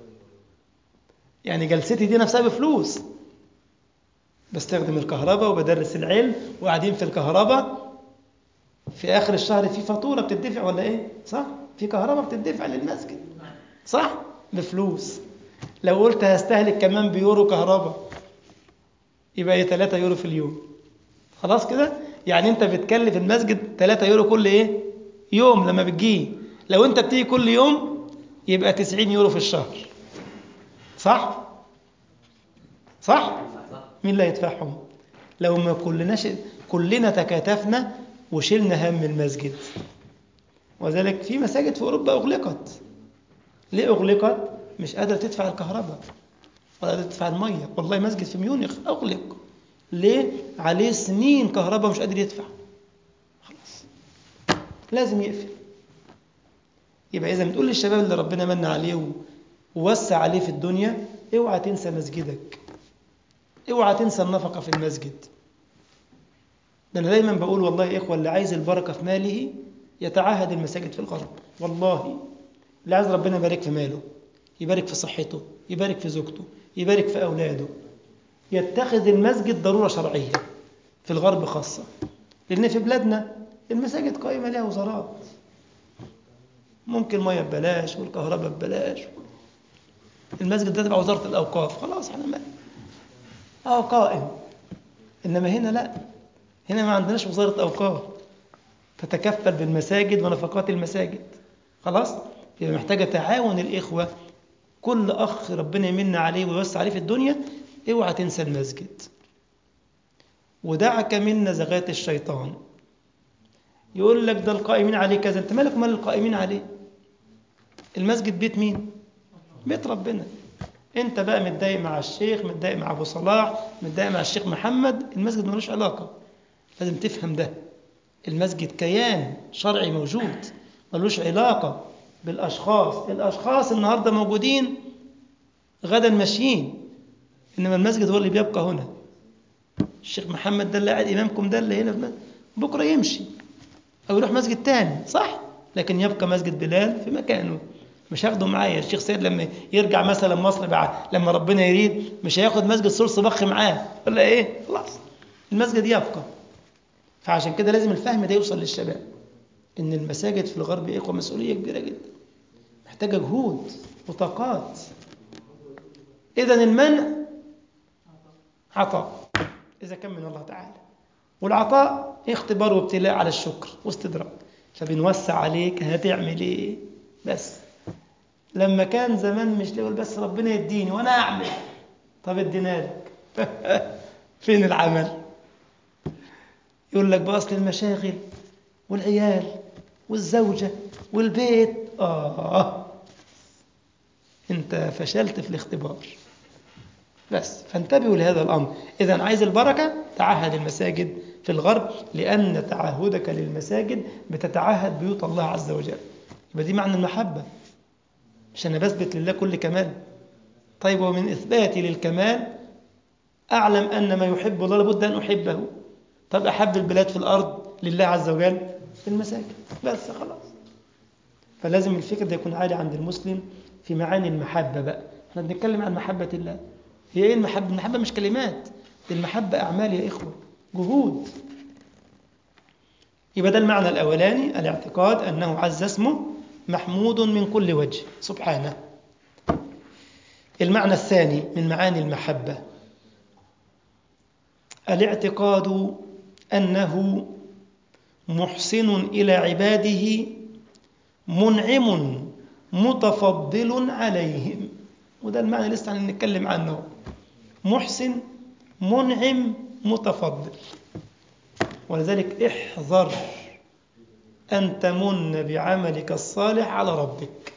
يعني جلستي دي نفسها بفلوس بستخدم الكهرباء وبدرس العلم وقاعدين في الكهرباء في آخر الشهر في فاتورة بتدفع ولا إيه؟ صح؟ في كهرباء بتدفع للمسجد صح؟ بفلوس لو قلت هستهلك كمان بيورو كهرباء يبقى ايه 3 يورو في اليوم خلاص كده؟ يعني أنت بتكلف المسجد 3 يورو كل إيه؟ يوم لما بتجي لو أنت بتيجي كل يوم يبقى 90 يورو في الشهر صح؟ صح؟ مين اللي هيدفعهم؟ لو ما كلناش كلنا تكاتفنا وشلنا هم المسجد وذلك في مساجد في أوروبا أغلقت ليه أغلقت؟ مش قادرة تدفع الكهرباء ولا قادرة تدفع المية والله مسجد في ميونخ أغلق ليه؟ عليه سنين كهرباء مش قادر يدفع خلاص لازم يقفل يبقى إذا بتقول للشباب اللي ربنا من عليه و- ووسع عليه في الدنيا اوعى تنسى مسجدك اوعى تنسى النفقة في المسجد ده أنا دايما بقول والله يا إخوة اللي عايز البركة في ماله يتعاهد المساجد في الغرب والله اللي عايز ربنا يبارك في ماله يبارك في صحته يبارك في زوجته يبارك في أولاده يتخذ المسجد ضرورة شرعية في الغرب خاصة لأن في بلادنا المساجد قائمة لها وزارات ممكن مية ببلاش والكهرباء ببلاش المسجد ده تبع وزارة الأوقاف خلاص احنا ما اه قائم إنما هنا لا هنا ما عندناش وزارة أوقاف تتكفل بالمساجد ونفقات المساجد خلاص يبقى محتاجة تعاون الإخوة كل أخ ربنا يمن عليه ويوسع عليه في الدنيا اوعى تنسى المسجد ودعك من نزغات الشيطان يقول لك ده القائمين عليه كذا انت مالك مال القائمين عليه المسجد بيت مين بيت ربنا انت بقى متضايق مع الشيخ متضايق مع ابو صلاح متضايق مع الشيخ محمد المسجد ملوش علاقه لازم تفهم ده المسجد كيان شرعي موجود ملوش علاقه بالاشخاص الاشخاص النهارده موجودين غدا ماشيين انما المسجد هو اللي بيبقى هنا الشيخ محمد ده اللي قاعد امامكم ده اللي هنا في المسجد بكره يمشي او يروح مسجد تاني صح لكن يبقى مسجد بلال في مكانه مش هاخده معايا الشيخ سيد لما يرجع مثلا مصر بعد لما ربنا يريد مش هياخد مسجد سور بخ معاه ولا ايه خلاص المسجد يبقى فعشان كده لازم الفهم ده يوصل للشباب ان المساجد في الغرب يا اخوه مسؤوليه كبيره جدا محتاجه جهود وطاقات اذا المنع عطاء اذا كان من الله تعالى والعطاء اختبار وابتلاء على الشكر واستدراك فبنوسع عليك هتعمل ايه بس لما كان زمان مش يقول بس ربنا يديني وانا اعمل طب ادينا لك فين العمل يقول لك بقى أصل المشاغل والعيال والزوجة والبيت آه أنت فشلت في الاختبار بس فانتبهوا لهذا الأمر إذا عايز البركة تعهد المساجد في الغرب لأن تعهدك للمساجد بتتعهد بيوت الله عز وجل يبقى دي معنى المحبة مش أنا بثبت لله كل كمال طيب ومن إثباتي للكمال أعلم أن ما يحب الله لابد أن أحبه طب أحب البلاد في الأرض لله عز وجل في المساجد بس خلاص فلازم الفكر ده يكون عالي عند المسلم في معاني المحبة بقى احنا بنتكلم عن محبة الله هي ايه المحبة؟ المحبة مش كلمات المحبة أعمال يا إخوة جهود يبقى ده المعنى الأولاني الاعتقاد أنه عز اسمه محمود من كل وجه سبحانه المعنى الثاني من معاني المحبة الاعتقاد أنه محسن إلى عباده منعم متفضل عليهم وده المعنى لسه هنتكلم عنه محسن منعم متفضل ولذلك احذر أن تمن بعملك الصالح على ربك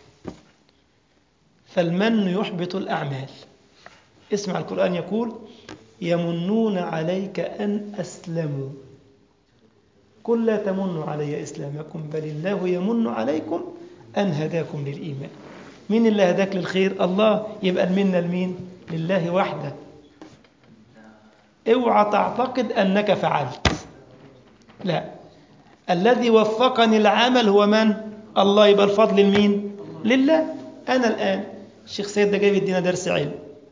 فالمن يحبط الأعمال اسمع القرآن يقول يمنون عليك أن أسلموا قل لا تمنوا علي إسلامكم بل الله يمن عليكم أن هداكم للإيمان مين اللي هداك للخير الله يبقى المنة لمين لله وحده اوعى تعتقد أنك فعلت لا الذي وفقني العمل هو من الله يبقى الفضل لمين لله أنا الآن الشيخ سيد ده جاي يدينا درس علم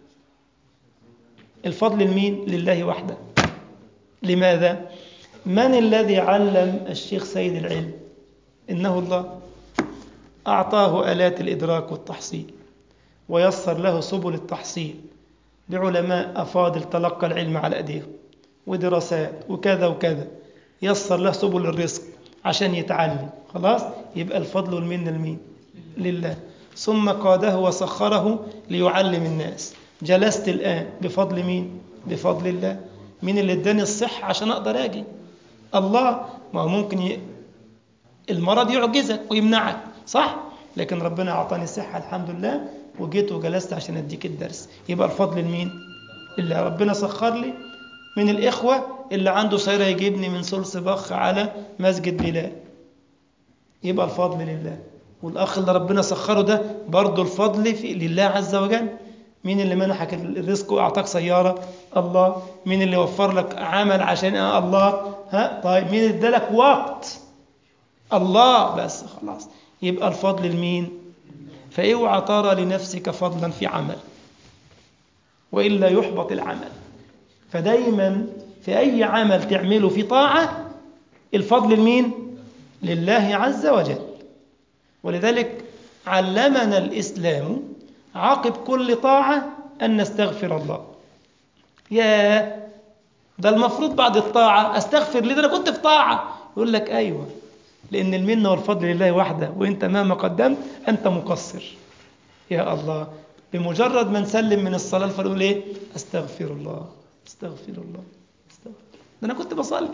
الفضل لمين لله وحده لماذا من الذي علم الشيخ سيد العلم إنه الله أعطاه آلات الإدراك والتحصيل ويسر له سبل التحصيل بعلماء أفاضل تلقى العلم على أيديهم ودراسات وكذا وكذا يسر له سبل الرزق عشان يتعلم خلاص يبقى الفضل والمنة لمين لله ثم قاده وسخره ليعلم الناس جلست الآن بفضل مين بفضل الله مين اللي اداني الصحة عشان أقدر أجي الله ما هو ممكن ي... المرض يعجزك ويمنعك صح لكن ربنا أعطاني الصحة الحمد لله وجيت وجلست عشان أديك الدرس يبقى الفضل لمين اللي ربنا سخر لي من الإخوة اللي عنده سيارة يجيبني من سلس بخ على مسجد بلال يبقى الفضل لله والأخ اللي ربنا سخره ده برضه الفضل في لله عز وجل مين اللي منحك الرزق وأعطاك سيارة الله مين اللي وفر لك عمل عشان الله ها طيب مين اللي ادالك وقت الله بس خلاص يبقى الفضل لمين فاوعى ترى لنفسك فضلا في عمل وإلا يحبط العمل فدايما في أي عمل تعمله في طاعة الفضل لمين لله عز وجل ولذلك علمنا الإسلام عقب كل طاعة أن نستغفر الله يا ده المفروض بعد الطاعة أستغفر ليه ده أنا كنت في طاعة يقول لك أيوة لأن المنة والفضل لله وحده وإنت مهما قدمت أنت مقصر يا الله بمجرد ما نسلم من الصلاة فنقول إيه أستغفر الله أستغفر الله أستغفر ده أنا كنت بصلي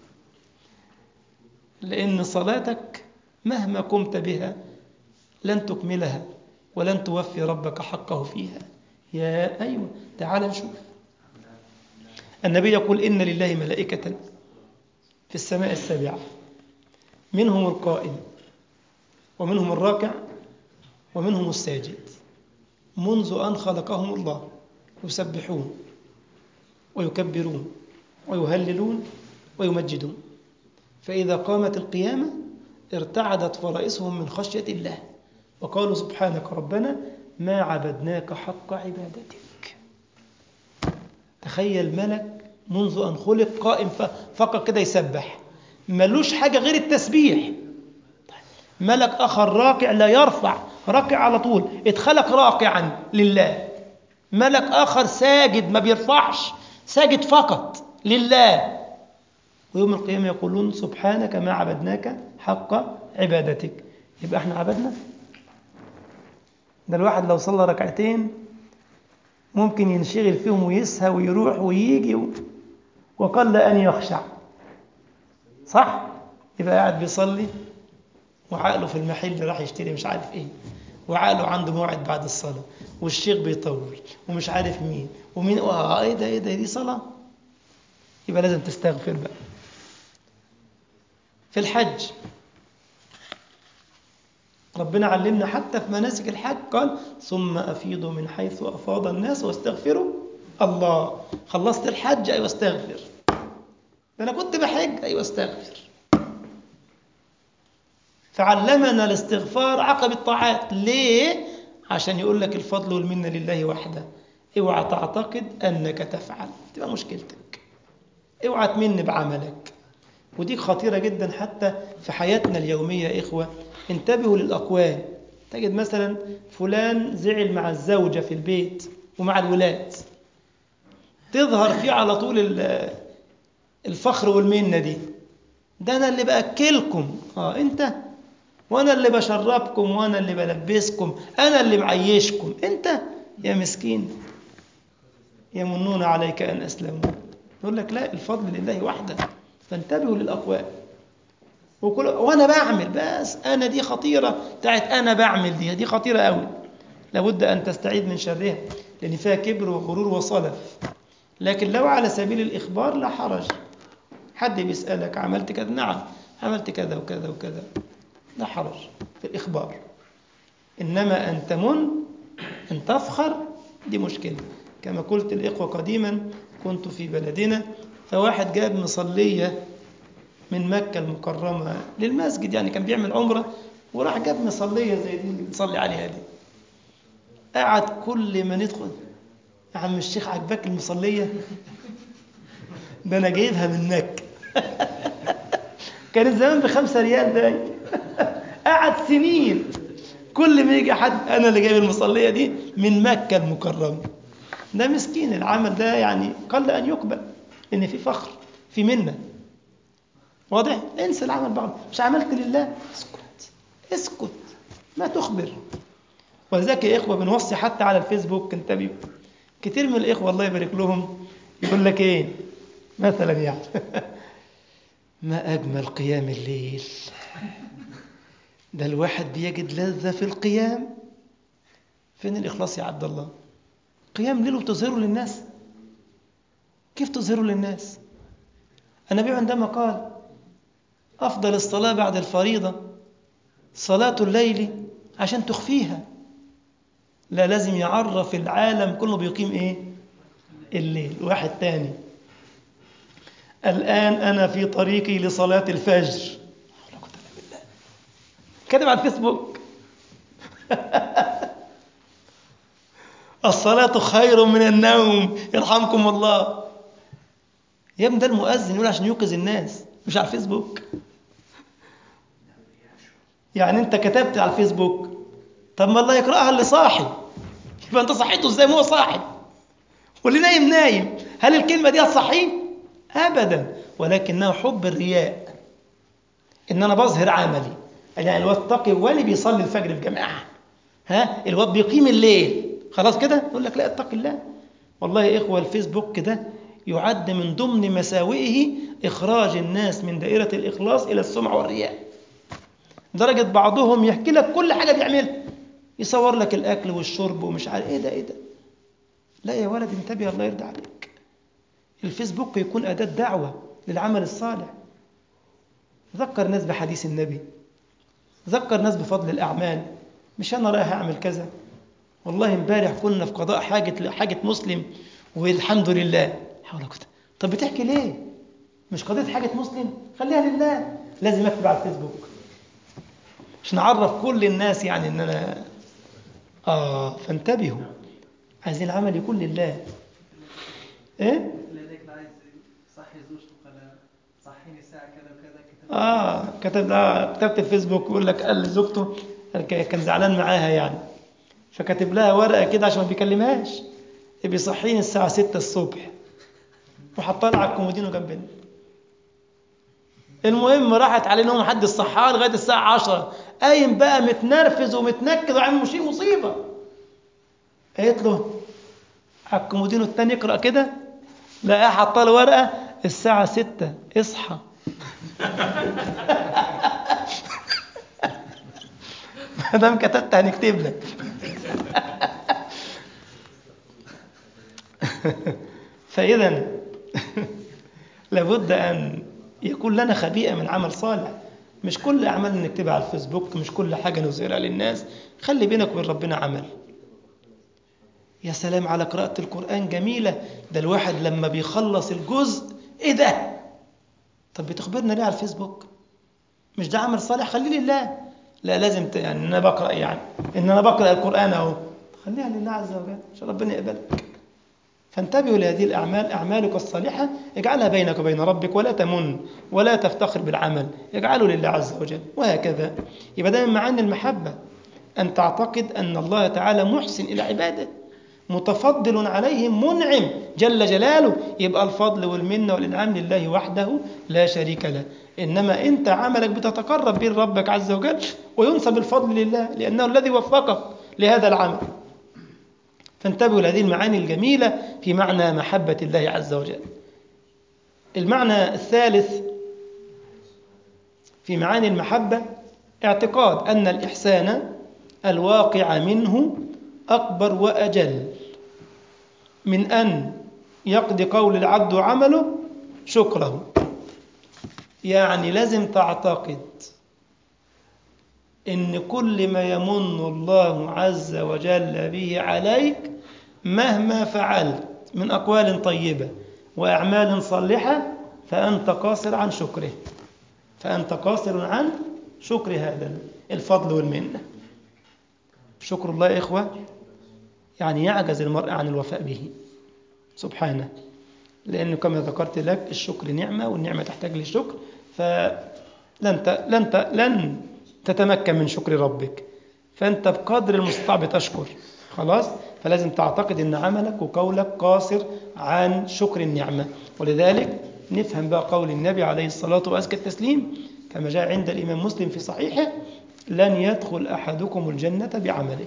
لأن صلاتك مهما قمت بها لن تكملها ولن توفي ربك حقه فيها يا أيوة تعال نشوف النبي يقول إن لله ملائكة في السماء السابعة منهم القائم ومنهم الراكع ومنهم الساجد منذ أن خلقهم الله يسبحون ويكبرون ويهللون ويمجدون فإذا قامت القيامة ارتعدت فرائسهم من خشية الله وقالوا سبحانك ربنا ما عبدناك حق عبادتك تخيل ملك منذ أن خلق قائم فقط كده يسبح ملوش حاجة غير التسبيح ملك آخر راكع لا يرفع راكع على طول اتخلق راكعا لله ملك آخر ساجد ما بيرفعش ساجد فقط لله ويوم القيامة يقولون سبحانك ما عبدناك حق عبادتك يبقى احنا عبدنا ده الواحد لو صلى ركعتين ممكن ينشغل فيهم ويسهى ويروح ويجي و... وقل أن يخشع صح يبقى قاعد بيصلي وعقله في المحل راح يشتري مش عارف ايه وعقله عنده موعد بعد الصلاة والشيخ بيطول ومش عارف مين ومين اه ايه ده ايه ده دي صلاة يبقى لازم تستغفر بقى في الحج ربنا علمنا حتى في مناسك الحج قال ثم أفيضوا من حيث أفاض الناس واستغفروا الله خلصت الحج أيوة استغفر أنا كنت بحج أيوة استغفر فعلمنا الاستغفار عقب الطاعات ليه؟ عشان يقول لك الفضل والمنة لله وحده اوعى تعتقد أنك تفعل تبقى مشكلتك اوعى تمن بعملك ودي خطيرة جدا حتى في حياتنا اليومية يا إخوة انتبهوا للأقوال تجد مثلا فلان زعل مع الزوجة في البيت ومع الولاد تظهر فيه على طول الفخر والمنة دي ده أنا اللي بأكلكم آه أنت وأنا اللي بشربكم وأنا اللي بلبسكم أنا اللي معيشكم أنت يا مسكين يمنون عليك أن أسلموا يقول لك لا الفضل لله وحده فانتبهوا للأقوال وكل وانا بعمل بس انا دي خطيره بتاعت انا بعمل دي دي خطيره قوي لابد ان تستعيد من شرها لان فيها كبر وغرور وصلف لكن لو على سبيل الاخبار لا حرج حد بيسالك عملت كذا نعم عملت كذا وكذا وكذا لا حرج في الاخبار انما ان تمن ان تفخر دي مشكله كما قلت الاخوه قديما كنت في بلدنا فواحد جاب مصليه من مكة المكرمة للمسجد يعني كان بيعمل عمرة وراح جاب مصلية زي دي اللي بنصلي عليها دي قعد كل ما ندخل يا عم الشيخ عجبك المصلية ده أنا جايبها من مكة كانت زمان بخمسة ريال ده قعد سنين كل ما يجي حد أنا اللي جايب المصلية دي من مكة المكرمة ده مسكين العمل ده يعني قل أن يقبل لأن في فخر في منه واضح انسى العمل بعض مش عملت لله اسكت اسكت ما تخبر ولذلك يا اخوه بنوصي حتى على الفيسبوك انتبهوا كتير من الاخوه الله يبارك لهم يقول لك ايه مثلا يعني ما اجمل قيام الليل ده الواحد بيجد لذه في القيام فين الاخلاص يا عبد الله قيام ليل وتظهره للناس كيف تظهره للناس النبي عندما قال أفضل الصلاة بعد الفريضة صلاة الليل عشان تخفيها لا لازم يعرف العالم كله بيقيم إيه الليل واحد تاني الآن أنا في طريقي لصلاة الفجر كاتب على الفيسبوك الصلاة خير من النوم يرحمكم الله يا ابني ده المؤذن يقول عشان يوقظ الناس مش على الفيسبوك يعني انت كتبت على الفيسبوك طب ما الله يقراها اللي صاحي يبقى انت صحيته ازاي ما هو صاحي واللي نايم نايم هل الكلمه دي هتصحيه ابدا ولكنها حب الرياء ان انا بظهر عملي يعني الواد تقي واللي بيصلي الفجر في جماعه ها الواد بيقيم الليل خلاص كده يقول لك لا اتق الله والله يا اخوه الفيسبوك ده يعد من ضمن مساوئه إخراج الناس من دائرة الإخلاص إلى السمع والرياء درجة بعضهم يحكي لك كل حاجة بيعملها يصور لك الأكل والشرب ومش عارف إيه ده إيه ده لا يا ولد انتبه الله يرضى عليك الفيسبوك يكون أداة دعوة للعمل الصالح ذكر ناس بحديث النبي ذكر ناس بفضل الأعمال مش أنا رايح أعمل كذا والله امبارح كنا في قضاء حاجة حاجة مسلم والحمد لله حول ولا طب بتحكي ليه مش قضيه حاجه مسلم خليها لله لازم اكتب على الفيسبوك عشان اعرف كل الناس يعني ان انا اه فانتبهوا عايزين العمل يكون لله ايه اه كتب آه كتبت الفيسبوك يقول لك قال لزوجته كان زعلان معاها يعني فكاتب لها ورقه كده عشان ما بيكلمهاش بيصحيني الساعه 6 الصبح وحطها على الكومودينو جنبنا المهم راحت عليه نوم حد الصحار لغايه الساعه 10 قايم بقى متنرفز ومتنكد وعامل مشي مصيبه قالت له على الكومودينو التاني اقرا كده لقاها حاطه له ورقه الساعه 6 اصحى ما دام كتبت هنكتب لك فإذا لابد أن يكون لنا خبيئة من عمل صالح مش كل أعمال نكتبها على الفيسبوك مش كل حاجة نظهرها للناس خلي بينك وبين ربنا عمل يا سلام على قراءة القرآن جميلة ده الواحد لما بيخلص الجزء إيه ده طب بتخبرنا ليه على الفيسبوك مش ده عمل صالح خليه لله لا لازم ت... يعني ان انا بقرا يعني ان انا بقرا القران اهو خليها لله عز وجل عشان ربنا يقبلك فانتبهوا لهذه الاعمال اعمالك الصالحه اجعلها بينك وبين ربك ولا تمن ولا تفتخر بالعمل اجعله لله عز وجل وهكذا يبقى ده من معاني المحبه ان تعتقد ان الله تعالى محسن الى عباده متفضل عليهم منعم جل جلاله يبقى الفضل والمنه والانعام لله وحده لا شريك له إنما أنت عملك بتتقرب به ربك عز وجل وينسب الفضل لله لأنه الذي وفقك لهذا العمل فانتبهوا لهذه المعاني الجميلة في معنى محبة الله عز وجل المعنى الثالث في معاني المحبة اعتقاد أن الإحسان الواقع منه أكبر وأجل من أن يقضي قول العبد عمله شكره يعني لازم تعتقد ان كل ما يمن الله عز وجل به عليك مهما فعلت من اقوال طيبه واعمال صالحه فانت قاصر عن شكره فانت قاصر عن شكر هذا الفضل والمنه شكر الله يا اخوه يعني يعجز المرء عن الوفاء به سبحانه لأنه كما ذكرت لك الشكر نعمة والنعمة تحتاج للشكر فلن ت... لن ت... لن تتمكن من شكر ربك فأنت بقدر المستطاع بتشكر خلاص فلازم تعتقد أن عملك وقولك قاصر عن شكر النعمة ولذلك نفهم بقى قول النبي عليه الصلاة وأزكى التسليم كما جاء عند الإمام مسلم في صحيحه لن يدخل أحدكم الجنة بعمله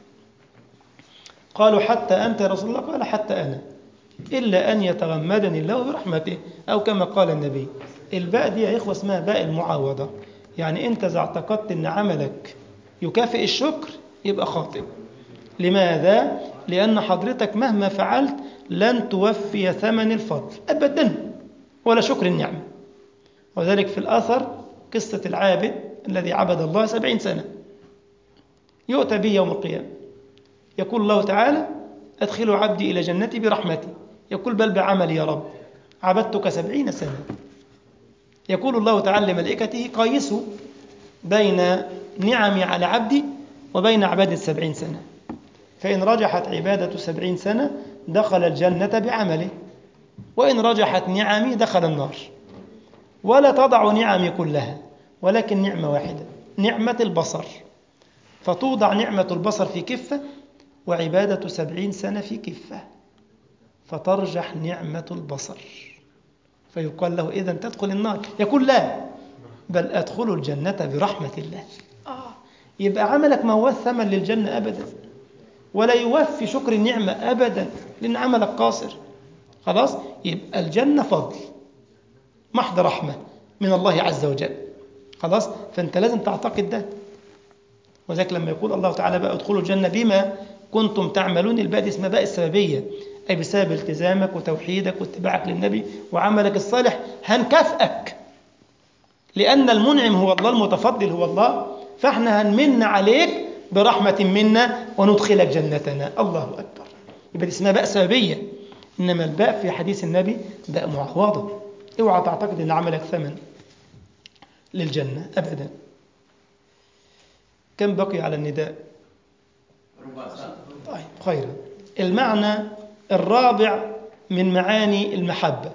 قالوا حتى أنت يا رسول الله قال حتى أنا إلا أن يتغمدني الله برحمته أو كما قال النبي الباء دي يا إخوة اسمها باء المعاوضة يعني أنت إذا اعتقدت أن عملك يكافئ الشكر يبقى خاطئ لماذا؟ لأن حضرتك مهما فعلت لن توفي ثمن الفضل أبدا ولا شكر النعمة وذلك في الأثر قصة العابد الذي عبد الله سبعين سنة يؤتى به يوم القيامة يقول الله تعالى أدخلوا عبدي إلى جنتي برحمتي يقول بل بعملي يا رب عبدتك سبعين سنة يقول الله تعالى لملائكته قيسوا بين نعمي على عبدي وبين عبادة سبعين سنة فإن رجحت عبادة سبعين سنة دخل الجنة بعمله وإن رجحت نعمي دخل النار ولا تضع نعمي كلها ولكن نعمة واحدة نعمة البصر فتوضع نعمة البصر في كفة وعبادة سبعين سنة في كفة فترجح نعمة البصر فيقال له إذا تدخل النار يقول لا بل أدخل الجنة برحمة الله آه. يبقى عملك ما هو ثمن للجنة أبدا ولا يوفي شكر النعمة أبدا لأن عملك قاصر خلاص يبقى الجنة فضل محض رحمة من الله عز وجل خلاص فأنت لازم تعتقد ده وذلك لما يقول الله تعالى بقى ادخلوا الجنة بما كنتم تعملون الباء دي اسمها باء السببية أي بسبب التزامك وتوحيدك واتباعك للنبي وعملك الصالح هنكافئك لأن المنعم هو الله المتفضل هو الله فاحنا هنمن عليك برحمة منا وندخلك جنتنا الله أكبر يبقى دي اسمها باء سببية إنما الباء في حديث النبي باء معوضة اوعى تعتقد أن عملك ثمن للجنة أبدا كم بقي على النداء طيب خيرا المعنى الرابع من معاني المحبة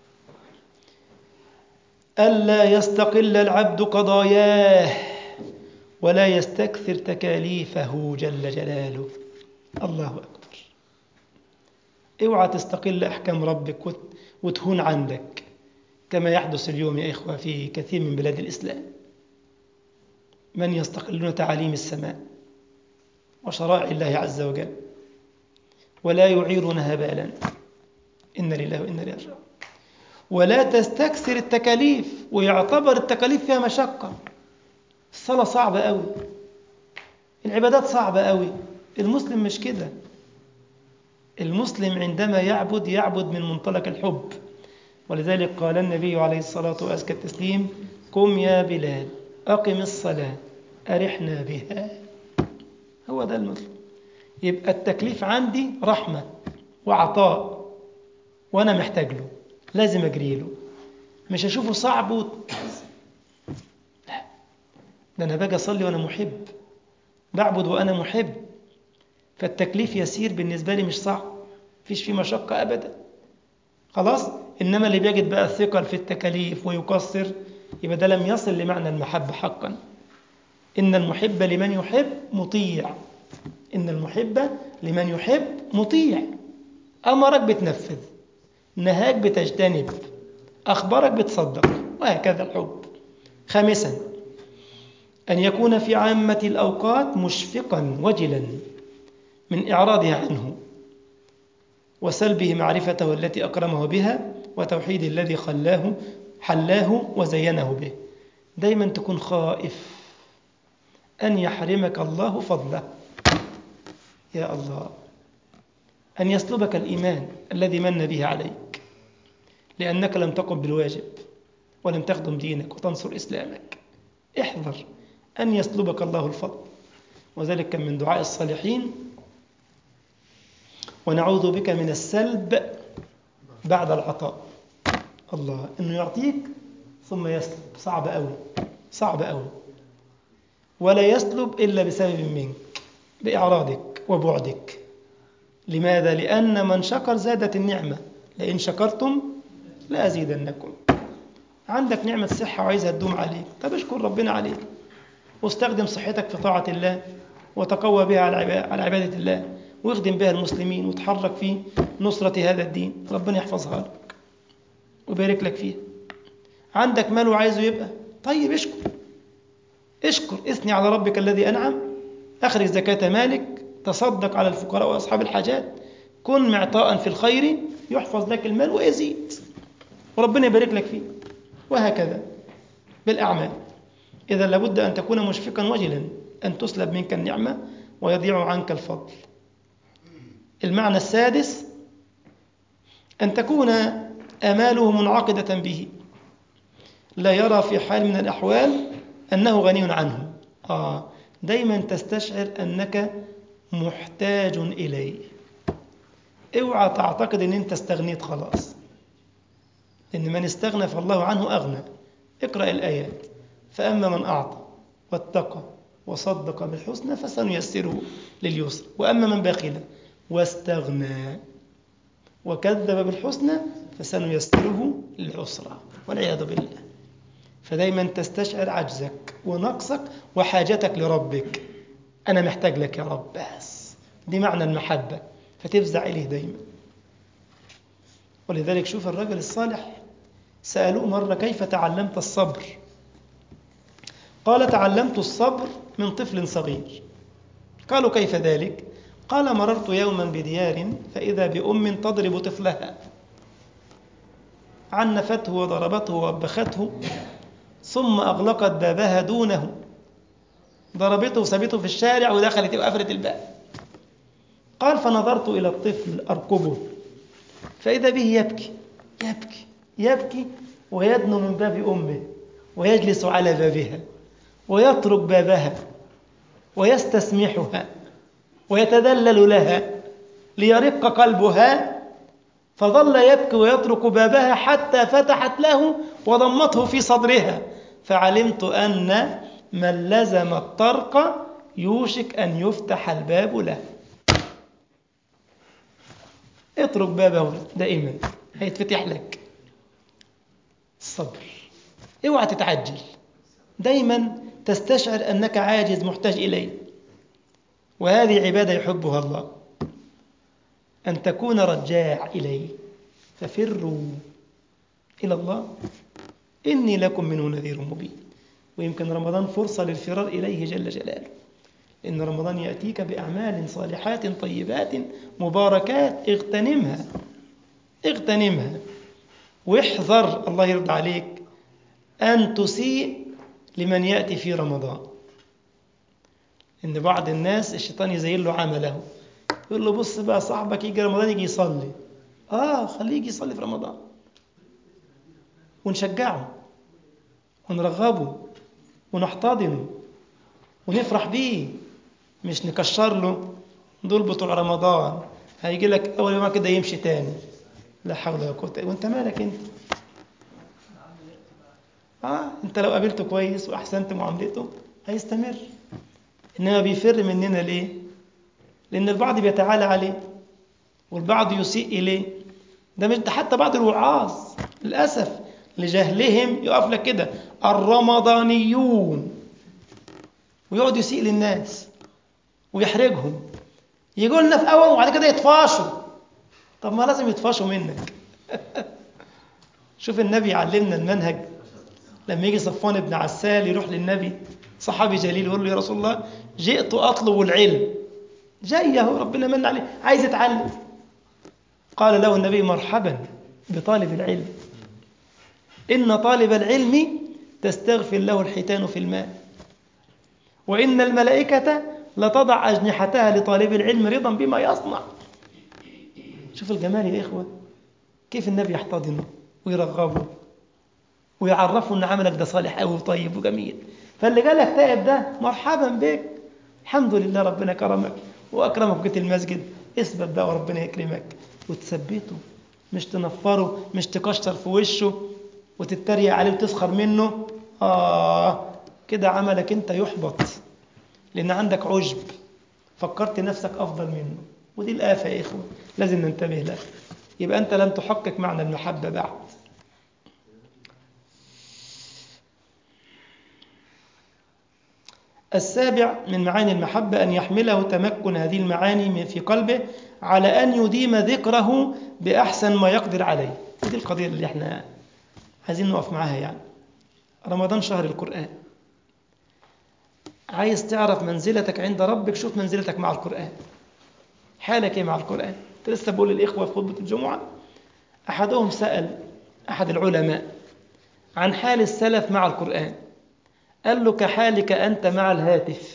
ألا يستقل العبد قضاياه ولا يستكثر تكاليفه جل جلاله الله أكبر اوعى تستقل أحكام ربك وتهون عندك كما يحدث اليوم يا إخوة في كثير من بلاد الإسلام من يستقلون تعاليم السماء وشرائع الله عز وجل ولا يعيرونها بالا إن لله وإنا إليه راجعون ولا تستكثر التكاليف ويعتبر التكاليف فيها مشقة الصلاة صعبة قوي العبادات صعبة قوي المسلم مش كده المسلم عندما يعبد يعبد من منطلق الحب ولذلك قال النبي عليه الصلاة وأزكى التسليم قم يا بلال أقم الصلاة أرحنا بها هو ده المطلوب يبقى التكليف عندي رحمة وعطاء وأنا محتاج له لازم أجري له مش أشوفه صعب و... لا ده أنا باجي أصلي وأنا محب بعبد وأنا محب فالتكليف يسير بالنسبة لي مش صعب فيش فيه مشقة أبدا خلاص إنما اللي بيجد بقى الثقل في التكاليف ويقصر يبقى ده لم يصل لمعنى المحبة حقا إن المحب لمن يحب مطيع إن المحب لمن يحب مطيع أمرك بتنفذ نهاك بتجتنب أخبرك بتصدق وهكذا الحب خامسا أن يكون في عامة الأوقات مشفقا وجلا من إعراضه عنه وسلبه معرفته التي أكرمه بها وتوحيد الذي خلاه حلاه وزينه به دايما تكون خائف أن يحرمك الله فضله يا الله أن يسلبك الإيمان الذي من به عليك لأنك لم تقم بالواجب ولم تخدم دينك وتنصر إسلامك احذر أن يسلبك الله الفضل وذلك كان من دعاء الصالحين ونعوذ بك من السلب بعد العطاء الله انه يعطيك ثم يسلب صعب قوي صعب قوي ولا يسلب الا بسبب منك باعراضك وبعدك لماذا لان من شكر زادت النعمه لئن شكرتم لازيدنكم عندك نعمه صحه وعايزها تدوم عليك طب اشكر ربنا عليك واستخدم صحتك في طاعه الله وتقوى بها على عباده الله واخدم بها المسلمين وتحرك في نصرة هذا الدين ربنا يحفظها لك ويبارك لك فيها عندك مال وعايزه يبقى طيب اشكر اشكر اثني على ربك الذي أنعم أخرج زكاة مالك تصدق على الفقراء وأصحاب الحاجات كن معطاء في الخير يحفظ لك المال ويزيد وربنا يبارك لك فيه وهكذا بالأعمال إذا لابد أن تكون مشفقا وجلا أن تسلب منك النعمة ويضيع عنك الفضل المعنى السادس أن تكون آماله منعقدة به لا يرى في حال من الأحوال أنه غني عنه آه دايما تستشعر أنك محتاج إليه اوعى تعتقد أن أنت استغنيت خلاص إن من استغنى فالله عنه أغنى اقرأ الآيات فأما من أعطى واتقى وصدق بالحسنى فسنيسره لليسر وأما من بخل واستغنى وكذب بالحسنى فسنيسره للعسرى والعياذ بالله فدايما تستشعر عجزك ونقصك وحاجتك لربك أنا محتاج لك يا رب بس دي معنى المحبة فتفزع إليه دايما ولذلك شوف الرجل الصالح سألوه مرة كيف تعلمت الصبر قال تعلمت الصبر من طفل صغير قالوا كيف ذلك قال مررت يوما بديار فإذا بأم تضرب طفلها عنفته وضربته ووبخته ثم أغلقت بابها دونه ضربته وسابته في الشارع ودخلت وقفلت الباب قال فنظرت إلى الطفل أركبه فإذا به يبكي يبكي يبكي ويدنو من باب أمه ويجلس على بابها ويترك بابها ويستسمحها ويتذلل لها ليرق قلبها فظل يبكي ويترك بابها حتى فتحت له وضمته في صدرها فعلمت أن من لزم الطرق يوشك أن يفتح الباب له اترك بابه دائما هيتفتح لك الصبر اوعى تتعجل دايما تستشعر أنك عاجز محتاج إليه وهذه عبادة يحبها الله أن تكون رجاع إليه ففروا إلى الله إني لكم منه نذير مبين ويمكن رمضان فرصة للفرار إليه جل جلاله إن رمضان يأتيك بأعمال صالحات طيبات مباركات اغتنمها اغتنمها واحذر الله يرضى عليك أن تسيء لمن يأتي في رمضان إن بعض الناس الشيطان يزين له عمله يقول له بص بقى صاحبك يجي رمضان يجي يصلي آه خليه يجي يصلي في رمضان ونشجعه ونرغبه ونحتضنه ونفرح بيه مش نكشر له دول بتوع رمضان هيجي لك أول ما كده يمشي تاني لا حول ولا قوة وانت مالك انت اه انت لو قابلته كويس واحسنت معاملته هيستمر انما بيفر مننا ليه لان البعض بيتعالى عليه والبعض يسيء اليه ده مش ده حتى بعض الوعاظ للاسف لجهلهم يقف لك كده الرمضانيون ويقعد يسيء للناس ويحرجهم يقول لنا في اول وبعد كده يطفاشوا طب ما لازم يطفشوا منك شوف النبي يعلمنا المنهج لما يجي صفوان بن عسال يروح للنبي صحابي جليل يقول له يا رسول الله جئت أطلب العلم جاي اهو ربنا من عليه عايز يتعلم قال له النبي مرحبا بطالب العلم إن طالب العلم تستغفر له الحيتان في الماء وإن الملائكة لتضع أجنحتها لطالب العلم رضا بما يصنع شوف الجمال يا إخوة كيف النبي يحتضنه ويرغبه ويعرفه أن عملك ده صالح أوي وطيب وجميل فاللي جالك تائب ده مرحبا بك الحمد لله ربنا كرمك وأكرمك وجيت المسجد اثبت بقى وربنا يكرمك وتثبته مش تنفره مش تكشر في وشه وتتريق عليه وتسخر منه آه كده عملك أنت يحبط لأن عندك عجب فكرت نفسك أفضل منه ودي الآفة يا إخوة لازم ننتبه لها يبقى أنت لم تحقق معنى المحبة بعد السابع من معاني المحبة أن يحمله تمكن هذه المعاني في قلبه على أن يديم ذكره بأحسن ما يقدر عليه ودي القضية اللي احنا عايزين نقف معاها يعني رمضان شهر القرآن عايز تعرف منزلتك عند ربك شوف منزلتك مع القرآن حالك ايه مع القرآن كنت لسه بقول للإخوة في خطبة الجمعة أحدهم سأل أحد العلماء عن حال السلف مع القرآن قال له كحالك أنت مع الهاتف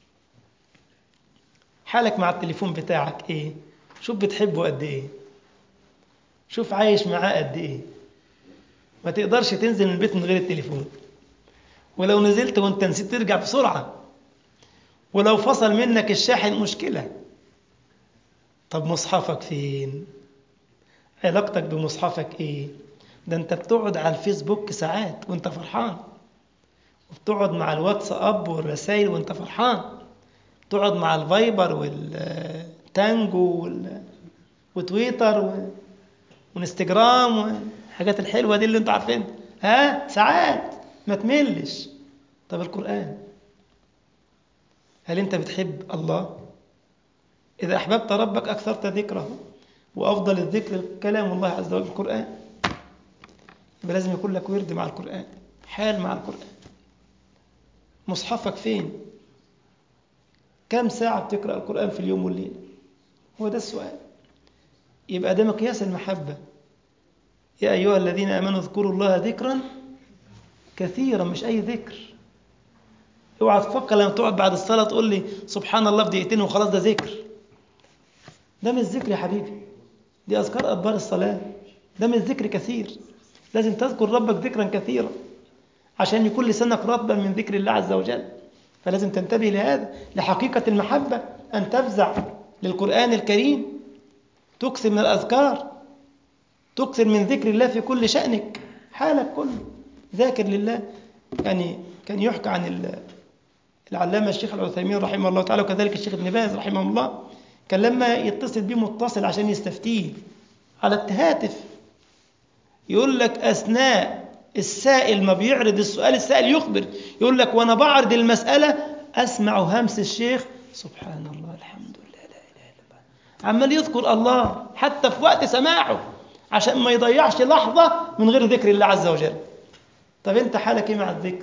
حالك مع التليفون بتاعك إيه شوف بتحبه قد إيه شوف عايش معاه قد إيه ما تقدرش تنزل من البيت من غير التليفون ولو نزلت وانت نسيت ترجع بسرعة ولو فصل منك الشاحن مشكلة طب مصحفك فين علاقتك بمصحفك ايه ده انت بتقعد على الفيسبوك ساعات وانت فرحان وبتقعد مع الواتساب والرسائل وانت فرحان تقعد مع الفايبر والتانجو وال... وتويتر و... وانستجرام والحاجات الحلوة دي اللي انتوا عارفينها ها ساعات ما تملش طب القرآن هل انت بتحب الله إذا أحببت ربك أكثرت ذكره وأفضل الذكر كلام الله عز وجل القرآن يبقى لازم يكون لك ورد مع القرآن حال مع القرآن مصحفك فين كم ساعة بتقرأ القرآن في اليوم والليلة هو ده السؤال يبقى ده مقياس المحبة يا أيها الذين آمنوا اذكروا الله ذكرا كثيرا مش أي ذكر اوعى تفكر لما تقعد بعد الصلاة تقول لي سبحان الله في دقيقتين وخلاص ده ذكر ده مش ذكر يا حبيبي دي أذكار أدبار الصلاة ده مش ذكر كثير لازم تذكر ربك ذكرا كثيرا عشان يكون لسانك رطبا من ذكر الله عز وجل فلازم تنتبه لهذا لحقيقة المحبة أن تفزع للقرآن الكريم تكثر من الأذكار تكثر من ذكر الله في كل شأنك حالك كله ذاكر لله يعني كان يحكى عن العلامة الشيخ العثيمين رحمه الله تعالى وكذلك الشيخ ابن باز رحمه الله كان لما يتصل بيه متصل عشان يستفتيه على التهاتف يقول لك أثناء السائل ما بيعرض السؤال السائل يخبر يقول لك وأنا بعرض المسألة أسمع همس الشيخ سبحان الله الحمد لله لا إله إلا الله عمال يذكر الله حتى في وقت سماعه عشان ما يضيعش لحظة من غير ذكر الله عز وجل طب أنت حالك إيه مع الذكر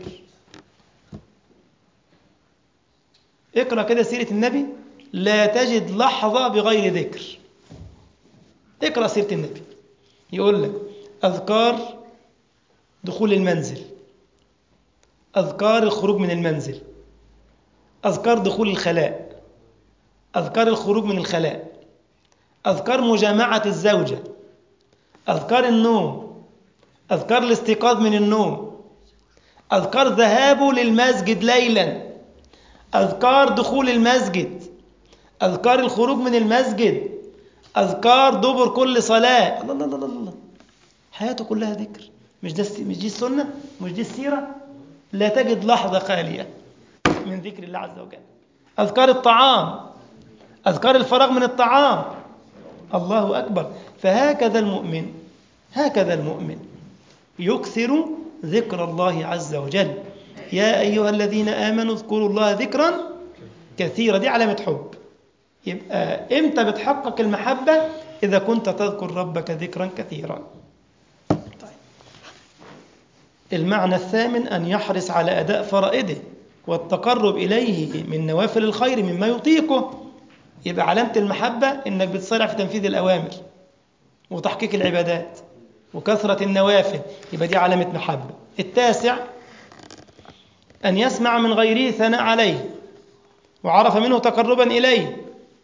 اقرأ كده سيرة النبي لا تجد لحظة بغير ذكر اقرأ سيرة النبي يقول لك أذكار دخول المنزل أذكار الخروج من المنزل أذكار دخول الخلاء أذكار الخروج من الخلاء أذكار مجامعة الزوجة أذكار النوم أذكار الاستيقاظ من النوم أذكار ذهابه للمسجد ليلا أذكار دخول المسجد أذكار الخروج من المسجد أذكار دبر كل صلاة الله الله الله الله حياته كلها ذكر مش ده مش دي السنة مش دي السيرة لا تجد لحظة خالية من ذكر الله عز وجل أذكار الطعام أذكار الفراغ من الطعام الله أكبر فهكذا المؤمن هكذا المؤمن يكثر ذكر الله عز وجل يا أيها الذين آمنوا اذكروا الله ذكرا كثيرا دي علامة حب يبقى إمتى بتحقق المحبة إذا كنت تذكر ربك ذكرا كثيرا طيب. المعنى الثامن أن يحرص على أداء فرائده والتقرب إليه من نوافل الخير مما يطيقه يبقى علامة المحبة إنك بتسرع في تنفيذ الأوامر وتحقيق العبادات وكثرة النوافل يبقى دي علامة محبة التاسع أن يسمع من غيره ثناء عليه وعرف منه تقربا إليه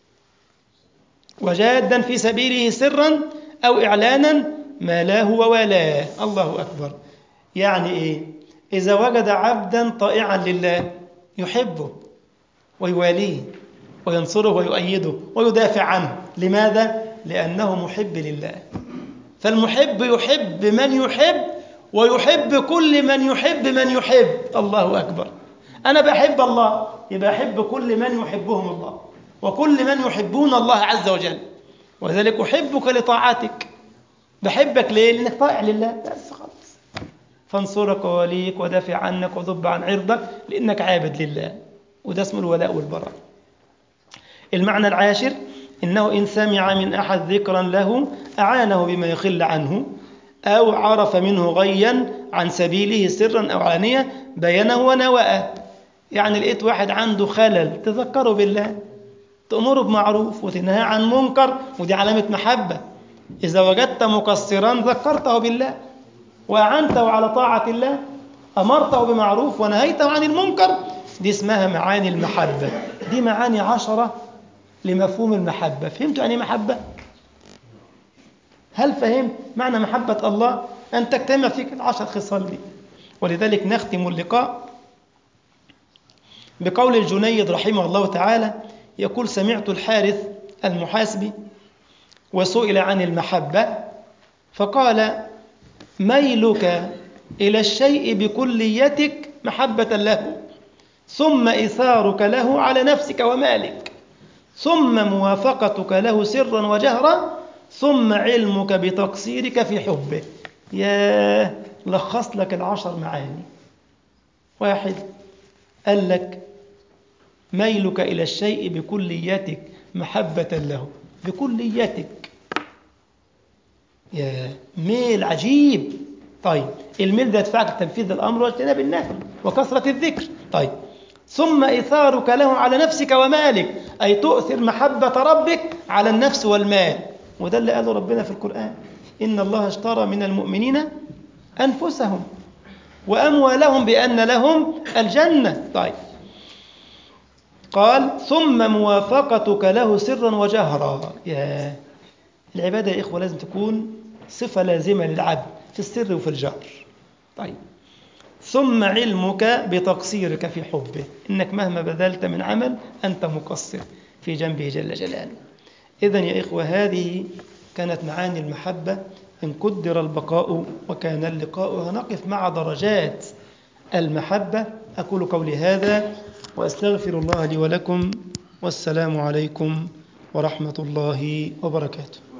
وجادا في سبيله سرا أو إعلانا ما لا هو والاه الله أكبر يعني إيه إذا وجد عبدا طائعا لله يحبه ويواليه وينصره ويؤيده ويدافع عنه لماذا؟ لأنه محب لله فالمحب يحب من يحب ويحب كل من يحب من يحب الله أكبر أنا بحب الله يبقى أحب كل من يحبهم الله وكل من يحبون الله عز وجل وذلك أحبك لطاعتك بحبك ليه؟ لأنك طائع لله بس خلاص فانصرك ووليك ودافع عنك وضب عن عرضك لأنك عابد لله وده اسمه الولاء والبراء المعنى العاشر إنه إن سمع من أحد ذكرا له أعانه بما يخل عنه أو عرف منه غيا عن سبيله سرا أو علانية بينه ونوأه يعني لقيت واحد عنده خلل تذكره بالله تأمره بمعروف وتنهى عن منكر ودي علامة محبة إذا وجدت مقصرا ذكرته بالله وأعنته على طاعة الله أمرته بمعروف ونهيته عن المنكر دي اسمها معاني المحبة دي معاني عشرة لمفهوم المحبة فهمت يعني محبة؟ هل فهمت معنى محبة الله أن تجتمع فيك العشر خصال دي ولذلك نختم اللقاء بقول الجنيد رحمه الله تعالى يقول سمعت الحارث المحاسبي وسئل عن المحبة فقال ميلك إلى الشيء بكليتك محبة له ثم إثارك له على نفسك ومالك ثم موافقتك له سرا وجهرا ثم علمك بتقصيرك في حبه يا لخص لك العشر معاني واحد قال لك ميلك إلى الشيء بكليتك محبة له بكليتك يا ميل عجيب طيب الميل ده يدفعك تنفيذ الأمر واجتناب النهي وكثرة الذكر طيب ثم إثارك له على نفسك ومالك أي تؤثر محبة ربك على النفس والمال وده اللي قاله ربنا في القرآن إن الله اشترى من المؤمنين أنفسهم وأموالهم بأن لهم الجنة طيب قال ثم موافقتك له سرا وجهرا يا العبادة يا إخوة لازم تكون صفة لازمة للعبد في السر وفي الجهر طيب ثم علمك بتقصيرك في حبه إنك مهما بذلت من عمل أنت مقصر في جنبه جل جلاله إذا يا إخوة هذه كانت معاني المحبة إن قدر البقاء وكان اللقاء هنقف مع درجات المحبة أقول قولي هذا وأستغفر الله لي ولكم والسلام عليكم ورحمة الله وبركاته